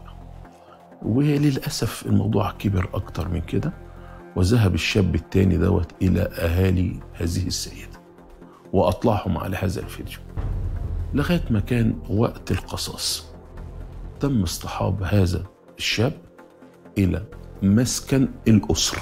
وللأسف الموضوع كبر أكتر من كده وذهب الشاب التاني دوت إلى أهالي هذه السيدة وأطلعهم على هذا الفيديو لغاية ما كان وقت القصاص تم اصطحاب هذا الشاب إلى مسكن الأسرة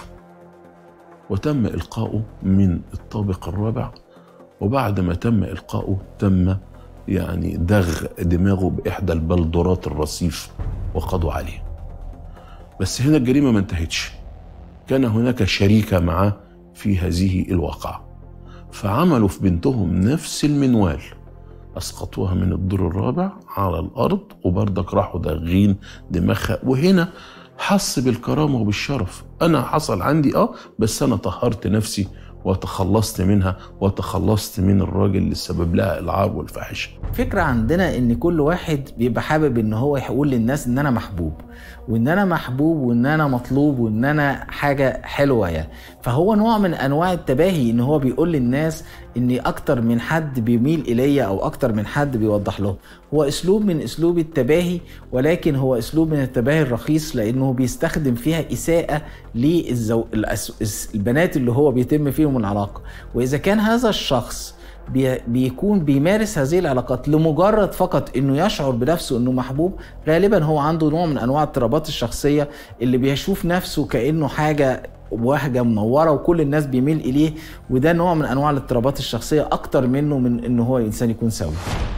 وتم إلقاؤه من الطابق الرابع وبعد ما تم إلقاؤه تم يعني دغ دماغه بإحدى البلدرات الرصيف وقضوا عليه بس هنا الجريمة ما انتهتش كان هناك شريكة معاه في هذه الواقعة فعملوا في بنتهم نفس المنوال أسقطوها من الدور الرابع على الأرض وبردك راحوا داغين دماغها وهنا حس بالكرامة وبالشرف أنا حصل عندي آه بس أنا طهرت نفسي وتخلصت منها وتخلصت من الراجل اللي سبب لها العار والفاحشه فكرة عندنا ان كل واحد بيبقى حابب ان هو يقول للناس ان انا محبوب وان انا محبوب وان انا مطلوب وان انا حاجة حلوة يعني فهو نوع من انواع التباهي ان هو بيقول للناس ان اكتر من حد بيميل الي او اكتر من حد بيوضح لهم هو اسلوب من اسلوب التباهي ولكن هو اسلوب من التباهي الرخيص لانه بيستخدم فيها اساءة للزو... الأس- البنات اللي هو بيتم فيهم العلاقة واذا كان هذا الشخص بي- بيكون بيمارس هذه العلاقات لمجرد فقط انه يشعر بنفسه انه محبوب غالبا هو عنده نوع من انواع اضطرابات الشخصيه اللي بيشوف نفسه كانه حاجه وهجه منوره وكل الناس بيميل اليه وده نوع من انواع الاضطرابات الشخصيه اكتر منه من ان هو انسان يكون سوي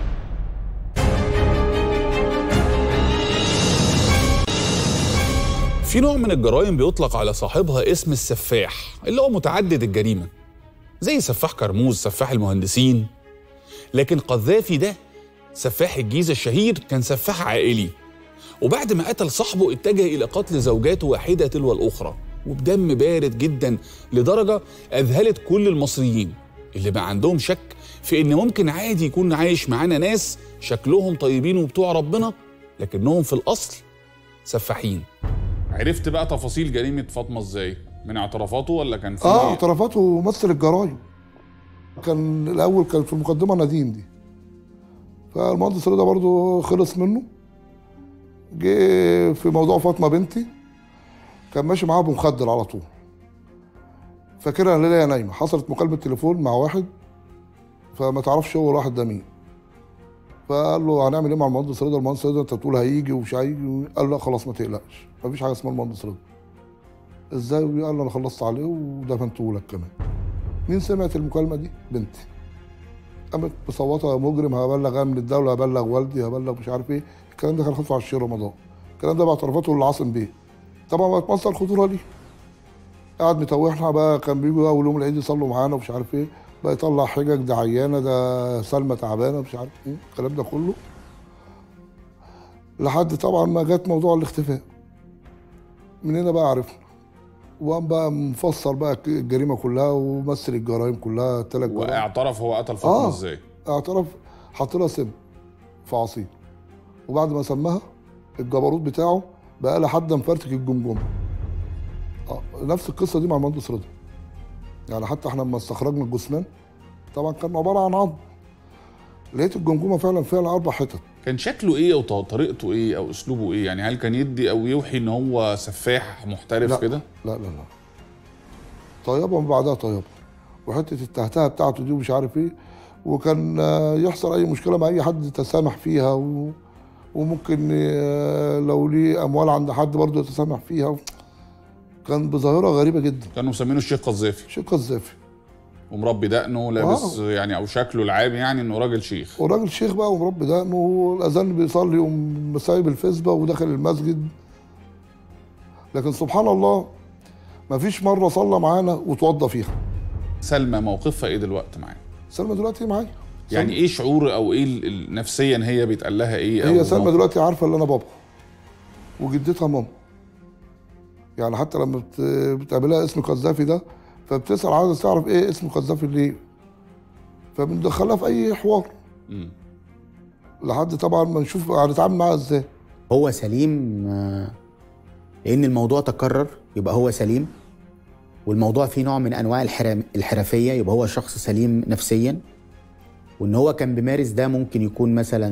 في نوع من الجرائم بيطلق على صاحبها اسم السفاح اللي هو متعدد الجريمة زي سفاح كرموز سفاح المهندسين لكن قذافي ده سفاح الجيزة الشهير كان سفاح عائلي وبعد ما قتل صاحبه اتجه إلى قتل زوجاته واحدة تلو الأخرى وبدم بارد جدا لدرجة أذهلت كل المصريين اللي بقى عندهم شك في إن ممكن عادي يكون عايش معانا ناس شكلهم طيبين وبتوع ربنا لكنهم في الأصل سفاحين عرفت بقى تفاصيل جريمة فاطمة ازاي؟ من اعترافاته ولا كان في اه اعترافاته ممثل الجرايم كان الاول كان في المقدمه نديم دي فالمهندس رضا برضو خلص منه جه في موضوع فاطمه بنتي كان ماشي معاها بمخدر على طول فاكرها ان هي نايمه حصلت مكالمه تليفون مع واحد فما تعرفش هو الواحد ده مين فقال له هنعمل ايه مع المهندس رضا المهندس رضا انت بتقول هيجي ومش هيجي قال لا خلاص ما تقلقش مفيش حاجه اسمها المهندس رضا ازاي قال له انا خلصت عليه ودفنته لك كمان مين سمعت المكالمه دي بنتي قامت مصوته مجرم هبلغ امن الدوله هبلغ والدي هبلغ مش عارف ايه الكلام ده كان 25 رمضان الكلام ده باعترافاته للعاصم بيه طبعا بقت مصدر خطوره ليه قاعد متوحنا بقى كان بيجوا اول يوم العيد يصلوا معانا ومش عارف ايه بقى يطلع حجج ده عيانه ده سلمى تعبانه مش عارف ايه الكلام ده كله لحد طبعا ما جت موضوع الاختفاء من هنا بقى عرفنا وقام بقى مفسر بقى الجريمه كلها ومثل الجرائم كلها ثلاث جرائم واعترف هو قتل فاطمه آه. ازاي اعترف حط لها سم في عصير وبعد ما سماها الجبروت بتاعه بقى لحد مفرتك الجمجمه اه نفس القصه دي مع المهندس رضا يعني حتى احنا لما استخرجنا الجثمان طبعا كان عباره عن عظم لقيت الجمجمه فعلا فيها اربع حتت كان شكله ايه او طريقته ايه او اسلوبه ايه يعني هل كان يدي او يوحي ان هو سفاح محترف لا. كده لا لا لا طيبه من بعدها طيبه وحته التهتهه بتاعته دي ومش عارف ايه وكان آه، يحصل اي مشكله مع اي حد يتسامح فيها و... وممكن آه، لو ليه اموال عند حد برضه يتسامح فيها كان بظاهره غريبه جدا كانوا مسمينه الشيخ قذافي شيء قذافي ومربي دقنه لابس يعني او شكله العام يعني انه راجل شيخ وراجل شيخ بقى ومربي دقنه والاذان بيصلي ومسايب الفسبه وداخل المسجد لكن سبحان الله ما فيش مره صلى معانا وتوضى فيها سلمى موقفها ايه دلوقتي معاه سلمى دلوقتي معايا يعني ايه شعور او ايه ال- ال- نفسيا هي بيتقال لها ايه هي أو سلمى موقف؟ دلوقتي عارفه ان انا بابا وجدتها ماما يعني حتى لما بت- بتقابلها اسم قذافي ده فبتسال عايزه تعرف ايه اسم قذافي ليه فبندخلها في اي حوار مم. لحد طبعا ما نشوف هنتعامل معاها ازاي هو سليم آه، لان الموضوع تكرر يبقى هو سليم والموضوع فيه نوع من انواع الحرام الحرفيه يبقى هو شخص سليم نفسيا وان هو كان بيمارس ده ممكن يكون مثلا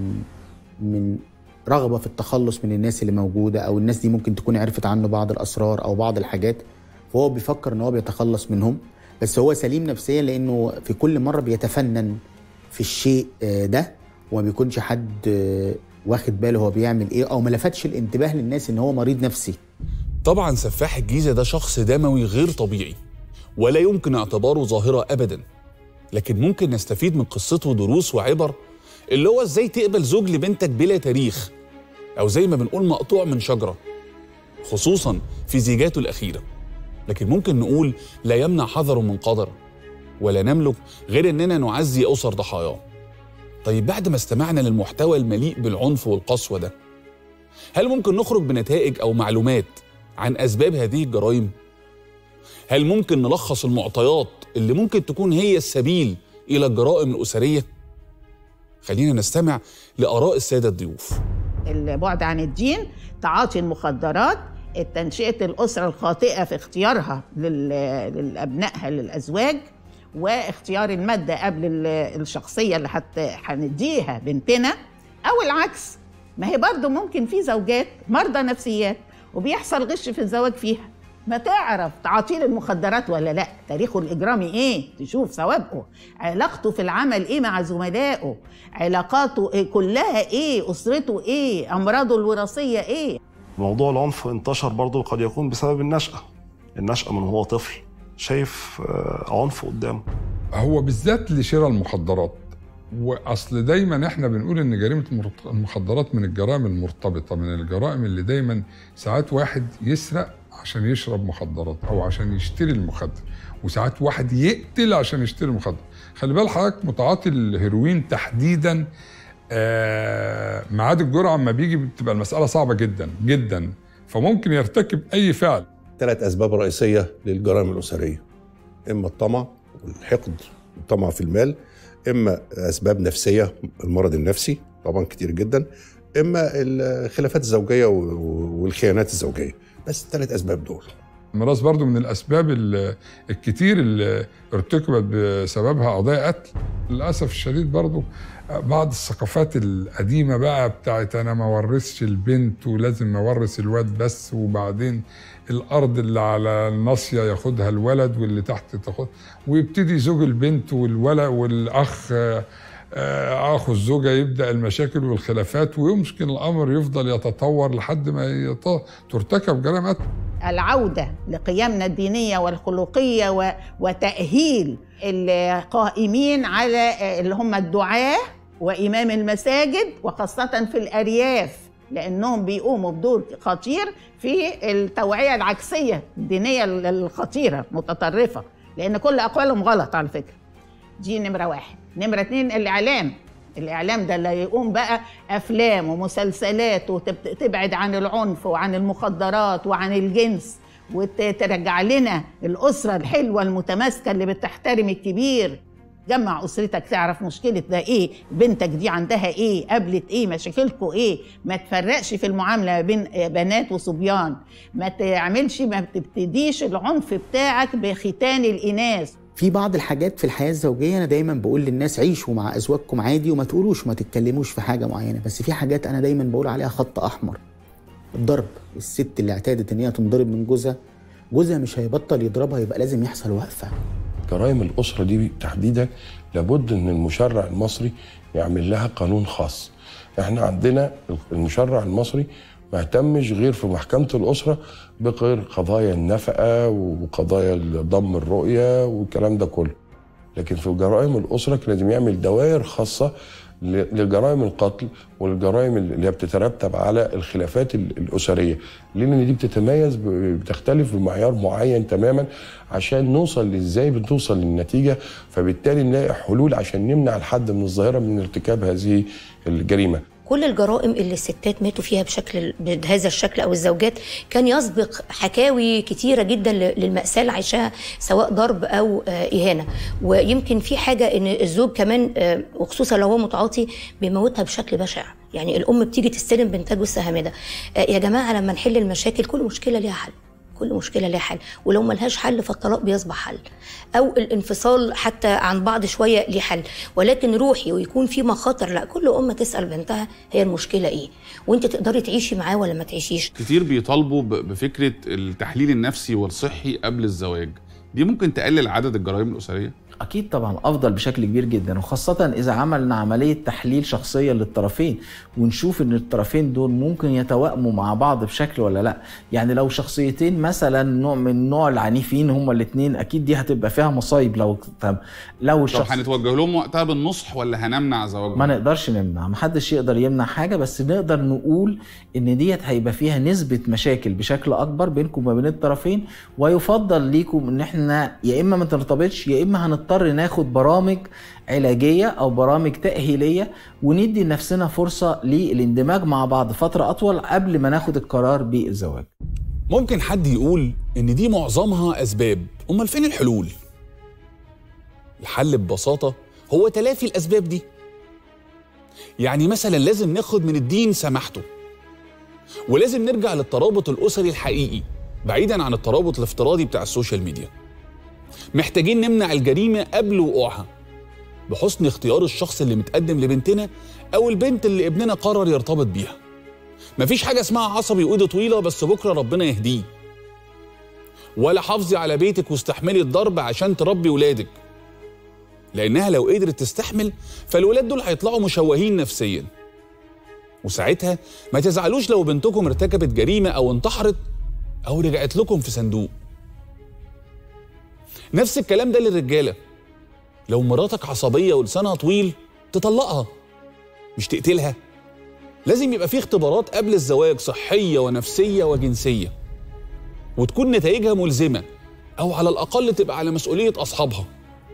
من رغبه في التخلص من الناس اللي موجوده او الناس دي ممكن تكون عرفت عنه بعض الاسرار او بعض الحاجات فهو بيفكر ان هو بيتخلص منهم بس هو سليم نفسيا لانه في كل مره بيتفنن في الشيء آه، ده وما بيكونش حد آه، واخد باله هو بيعمل ايه او ما لفتش الانتباه للناس ان هو مريض نفسي طبعا سفاح الجيزه ده شخص دموي غير طبيعي ولا يمكن اعتباره ظاهره ابدا لكن ممكن نستفيد من قصته دروس وعبر اللي هو ازاي تقبل زوج لبنتك بلا تاريخ او زي ما بنقول مقطوع من شجره خصوصا في زيجاته الاخيره لكن ممكن نقول لا يمنع حذر من قدر ولا نملك غير اننا نعزي اسر ضحاياه طيب بعد ما استمعنا للمحتوى المليء بالعنف والقسوه ده هل ممكن نخرج بنتائج او معلومات عن اسباب هذه الجرائم هل ممكن نلخص المعطيات اللي ممكن تكون هي السبيل الى الجرائم الاسريه خلينا نستمع لاراء الساده الضيوف البعد عن الدين تعاطي المخدرات تنشئة الأسرة الخاطئة في اختيارها لل- لأبنائها للأزواج واختيار المادة قبل ال- الشخصية اللي حت- هنديها بنتنا أو العكس ما هي برضو ممكن في زوجات مرضى نفسيات وبيحصل غش في الزواج فيها ما تعرف تعاطيه للمخدرات ولا لا تاريخه الإجرامي إيه تشوف سوابقه علاقته في العمل إيه مع زملائه علاقاته إيه كلها إيه أسرته إيه أمراضه الوراثية إيه موضوع العنف انتشر برضه قد يكون بسبب النشأة النشأة من هو طفل شايف آه، عنف قدامه هو بالذات لشراء المخدرات واصل دايما احنا بنقول ان جريمه المرت- المخدرات من الجرائم المرتبطه من الجرائم اللي دايما ساعات واحد يسرق عشان يشرب مخدرات او عشان يشتري المخدر وساعات واحد يقتل عشان يشتري المخدر خلي بال حضرتك متعاطي الهيروين تحديدا آه، ميعاد الجرعه اما بيجي بتبقى المساله صعبه جدا جدا فممكن يرتكب اي فعل ثلاث اسباب رئيسيه للجرائم الاسريه اما الطمع والحقد الطمع في المال اما اسباب نفسيه المرض النفسي طبعا كتير جدا اما الخلافات الزوجيه و- والخيانات الزوجيه بس الثلاث اسباب دول الميراث برضو من الاسباب ال- الكتير اللي ارتكبت بسببها قضايا قتل للاسف الشديد برضو بعض الثقافات القديمه بقى بتاعت انا ما ورثش البنت ولازم اورث الواد بس وبعدين الارض اللي على الناصيه ياخدها الولد واللي تحت تاخد ويبتدي زوج البنت والولد والاخ آه، آه، اخو الزوجه يبدا المشاكل والخلافات ويمكن الامر يفضل يتطور لحد ما يط- ترتكب جرائم قتل العودة لقيمنا الدينية والخلقية و- وتأهيل القائمين على اللي هم الدعاة وإمام المساجد وخاصة في الأرياف لأنهم بيقوموا بدور خطير في التوعية العكسية الدينية الخطيرة متطرفة لأن كل أقوالهم غلط على فكرة دي نمرة واحد نمرة اتنين الإعلام الإعلام ده اللي يقوم بقى أفلام ومسلسلات وتبعد عن العنف وعن المخدرات وعن الجنس وترجع لنا الأسرة الحلوة المتماسكة اللي بتحترم الكبير جمع أسرتك تعرف مشكلة ده إيه بنتك دي عندها إيه قابلت إيه مشاكلكوا إيه ما تفرقش في المعاملة ما بين بنات وصبيان ما تعملش ما بتبتديش العنف بتاعك بختان الإناث في بعض الحاجات في الحياه الزوجيه انا دايما بقول للناس عيشوا مع ازواجكم عادي وما تقولوش ما تتكلموش في حاجه معينه بس في حاجات انا دايما بقول عليها خط احمر الضرب الست اللي اعتادت ان هي تنضرب من جوزها جوزها مش هيبطل يضربها يبقى لازم يحصل وقفه جرائم الأسرة دي تحديدا لابد أن المشرع المصري يعمل لها قانون خاص احنا عندنا المشرع المصري ما اهتمش غير في محكمة الأسرة بغير قضايا النفقة وقضايا ضم الرؤية والكلام ده كله لكن في جرائم الأسرة كان لازم يعمل دوائر خاصة ل- لجرائم القتل والجرائم اللي هي بتترتب على الخلافات ال- الأسرية لأن دي بتتميز ب- بتختلف بمعيار معين تماما عشان نوصل ازاي بنوصل للنتيجة فبالتالي نلاقي حلول عشان نمنع الحد من الظاهرة من ارتكاب هذه الجريمة كل الجرائم اللي الستات ماتوا فيها بشكل بهذا الشكل او الزوجات كان يسبق حكاوي كتيره جدا ل- للماساه اللي عايشاها سواء ضرب او آه، اهانه ويمكن في حاجه ان الزوج كمان آه، وخصوصا لو هو متعاطي بيموتها بشكل بشع يعني الام بتيجي تستلم بنتاج والسهامده آه، يا جماعه لما نحل المشاكل كل مشكله ليها حل كل مشكله ليها حل ولو ملهاش حل فالطلاق بيصبح حل او الانفصال حتى عن بعض شويه ليه حل ولكن روحي ويكون في مخاطر لا كل ام تسال بنتها هي المشكله ايه وانت تقدري تعيشي معاه ولا ما تعيشيش كتير بيطالبوا ب- بفكره التحليل النفسي والصحي قبل الزواج دي ممكن تقلل عدد الجرائم الاسريه اكيد طبعا افضل بشكل كبير جدا وخاصه اذا عملنا عمليه تحليل شخصيه للطرفين ونشوف ان الطرفين دول ممكن يتوائموا مع بعض بشكل ولا لا يعني لو شخصيتين مثلا نوع من نوع العنيفين هما الاثنين اكيد دي هتبقى فيها مصايب لو طب لو طب الشخص هنتوجه لهم وقتها بالنصح ولا هنمنع زواجهم ما نقدرش نمنع محدش يقدر يمنع حاجة بس نقدر نقول ان ديت هيبقى فيها نسبة مشاكل بشكل اكبر بينكم وما بين الطرفين ويفضل ليكم ان احنا يا اما ما نرتبطش يا اما هنضطر ناخد برامج علاجية او برامج تأهيلية وندي لنفسنا فرصة للاندماج مع بعض فترة اطول قبل ما ناخد القرار بالزواج ممكن حد يقول ان دي معظمها اسباب امال فين الحلول الحل ببساطه هو تلافي الاسباب دي يعني مثلا لازم ناخد من الدين سماحته ولازم نرجع للترابط الاسري الحقيقي بعيدا عن الترابط الافتراضي بتاع السوشيال ميديا محتاجين نمنع الجريمه قبل وقوعها بحسن اختيار الشخص اللي متقدم لبنتنا او البنت اللي ابننا قرر يرتبط بيها مفيش حاجة اسمها عصبي وإيده طويلة بس بكرة ربنا يهديه ولا حافظي على بيتك واستحملي الضرب عشان تربي ولادك لأنها لو قدرت تستحمل فالولاد دول هيطلعوا مشوهين نفسيا وساعتها ما تزعلوش لو بنتكم ارتكبت جريمة أو انتحرت أو رجعت لكم في صندوق نفس الكلام ده للرجالة لو مراتك عصبية ولسانها طويل تطلقها مش تقتلها لازم يبقى في اختبارات قبل الزواج صحية ونفسية وجنسية وتكون نتائجها ملزمة أو على الأقل تبقى على مسؤولية أصحابها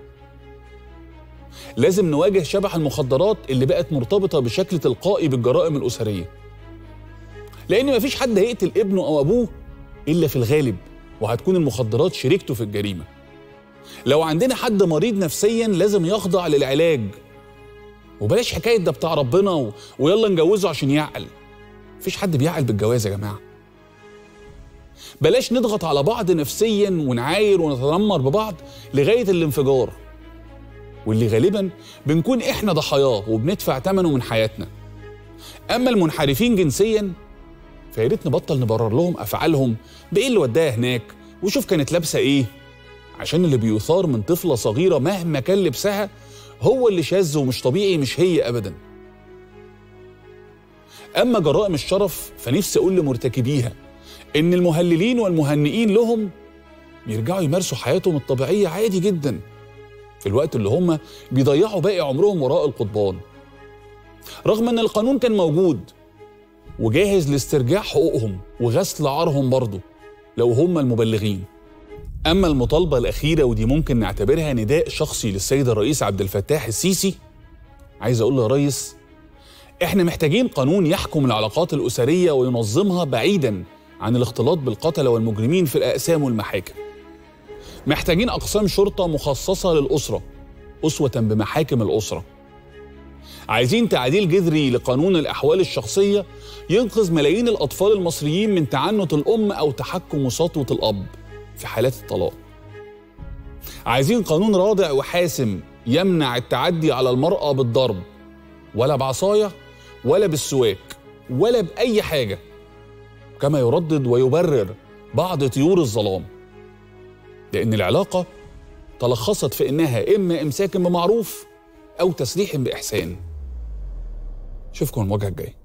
لازم نواجه شبح المخدرات اللي بقت مرتبطة بشكل تلقائي بالجرائم الأسرية لأن مفيش حد هيقتل ابنه أو أبوه إلا في الغالب وهتكون المخدرات شريكته في الجريمة لو عندنا حد مريض نفسيا لازم يخضع للعلاج وبلاش حكايه ده بتاع ربنا و... ويلا نجوزه عشان يعقل مفيش حد بيعقل بالجواز يا جماعه بلاش نضغط على بعض نفسيا ونعاير ونتنمر ببعض لغاية الانفجار واللي غالبا بنكون احنا ضحاياه وبندفع ثمنه من حياتنا اما المنحرفين جنسيا فيا ريت نبطل نبرر لهم افعالهم بايه اللي وداها هناك وشوف كانت لابسه ايه عشان اللي بيثار من طفله صغيره مهما كان لبسها هو اللي شاذ ومش طبيعي مش هي ابدا اما جرائم الشرف فنفسي اقول لمرتكبيها ان المهللين والمهنئين لهم يرجعوا يمارسوا حياتهم الطبيعيه عادي جدا في الوقت اللي هم بيضيعوا باقي عمرهم وراء القضبان رغم ان القانون كان موجود وجاهز لاسترجاع حقوقهم وغسل عارهم برضه لو هم المبلغين اما المطالبه الاخيره ودي ممكن نعتبرها نداء شخصي للسيد الرئيس عبد الفتاح السيسي عايز اقول له يا ريس احنا محتاجين قانون يحكم العلاقات الاسريه وينظمها بعيدا عن الاختلاط بالقتله والمجرمين في الاقسام والمحاكم محتاجين اقسام شرطه مخصصه للاسره اسوه بمحاكم الاسره عايزين تعديل جذري لقانون الاحوال الشخصيه ينقذ ملايين الاطفال المصريين من تعنت الام او تحكم وسطوه الاب في حالات الطلاق عايزين قانون رادع وحاسم يمنع التعدي على المراه بالضرب ولا بعصايه ولا بالسواك ولا باي حاجه كما يردد ويبرر بعض طيور الظلام لان العلاقه تلخصت في انها اما امساك بمعروف او تسريح باحسان اشوفكم المواجهه الجايه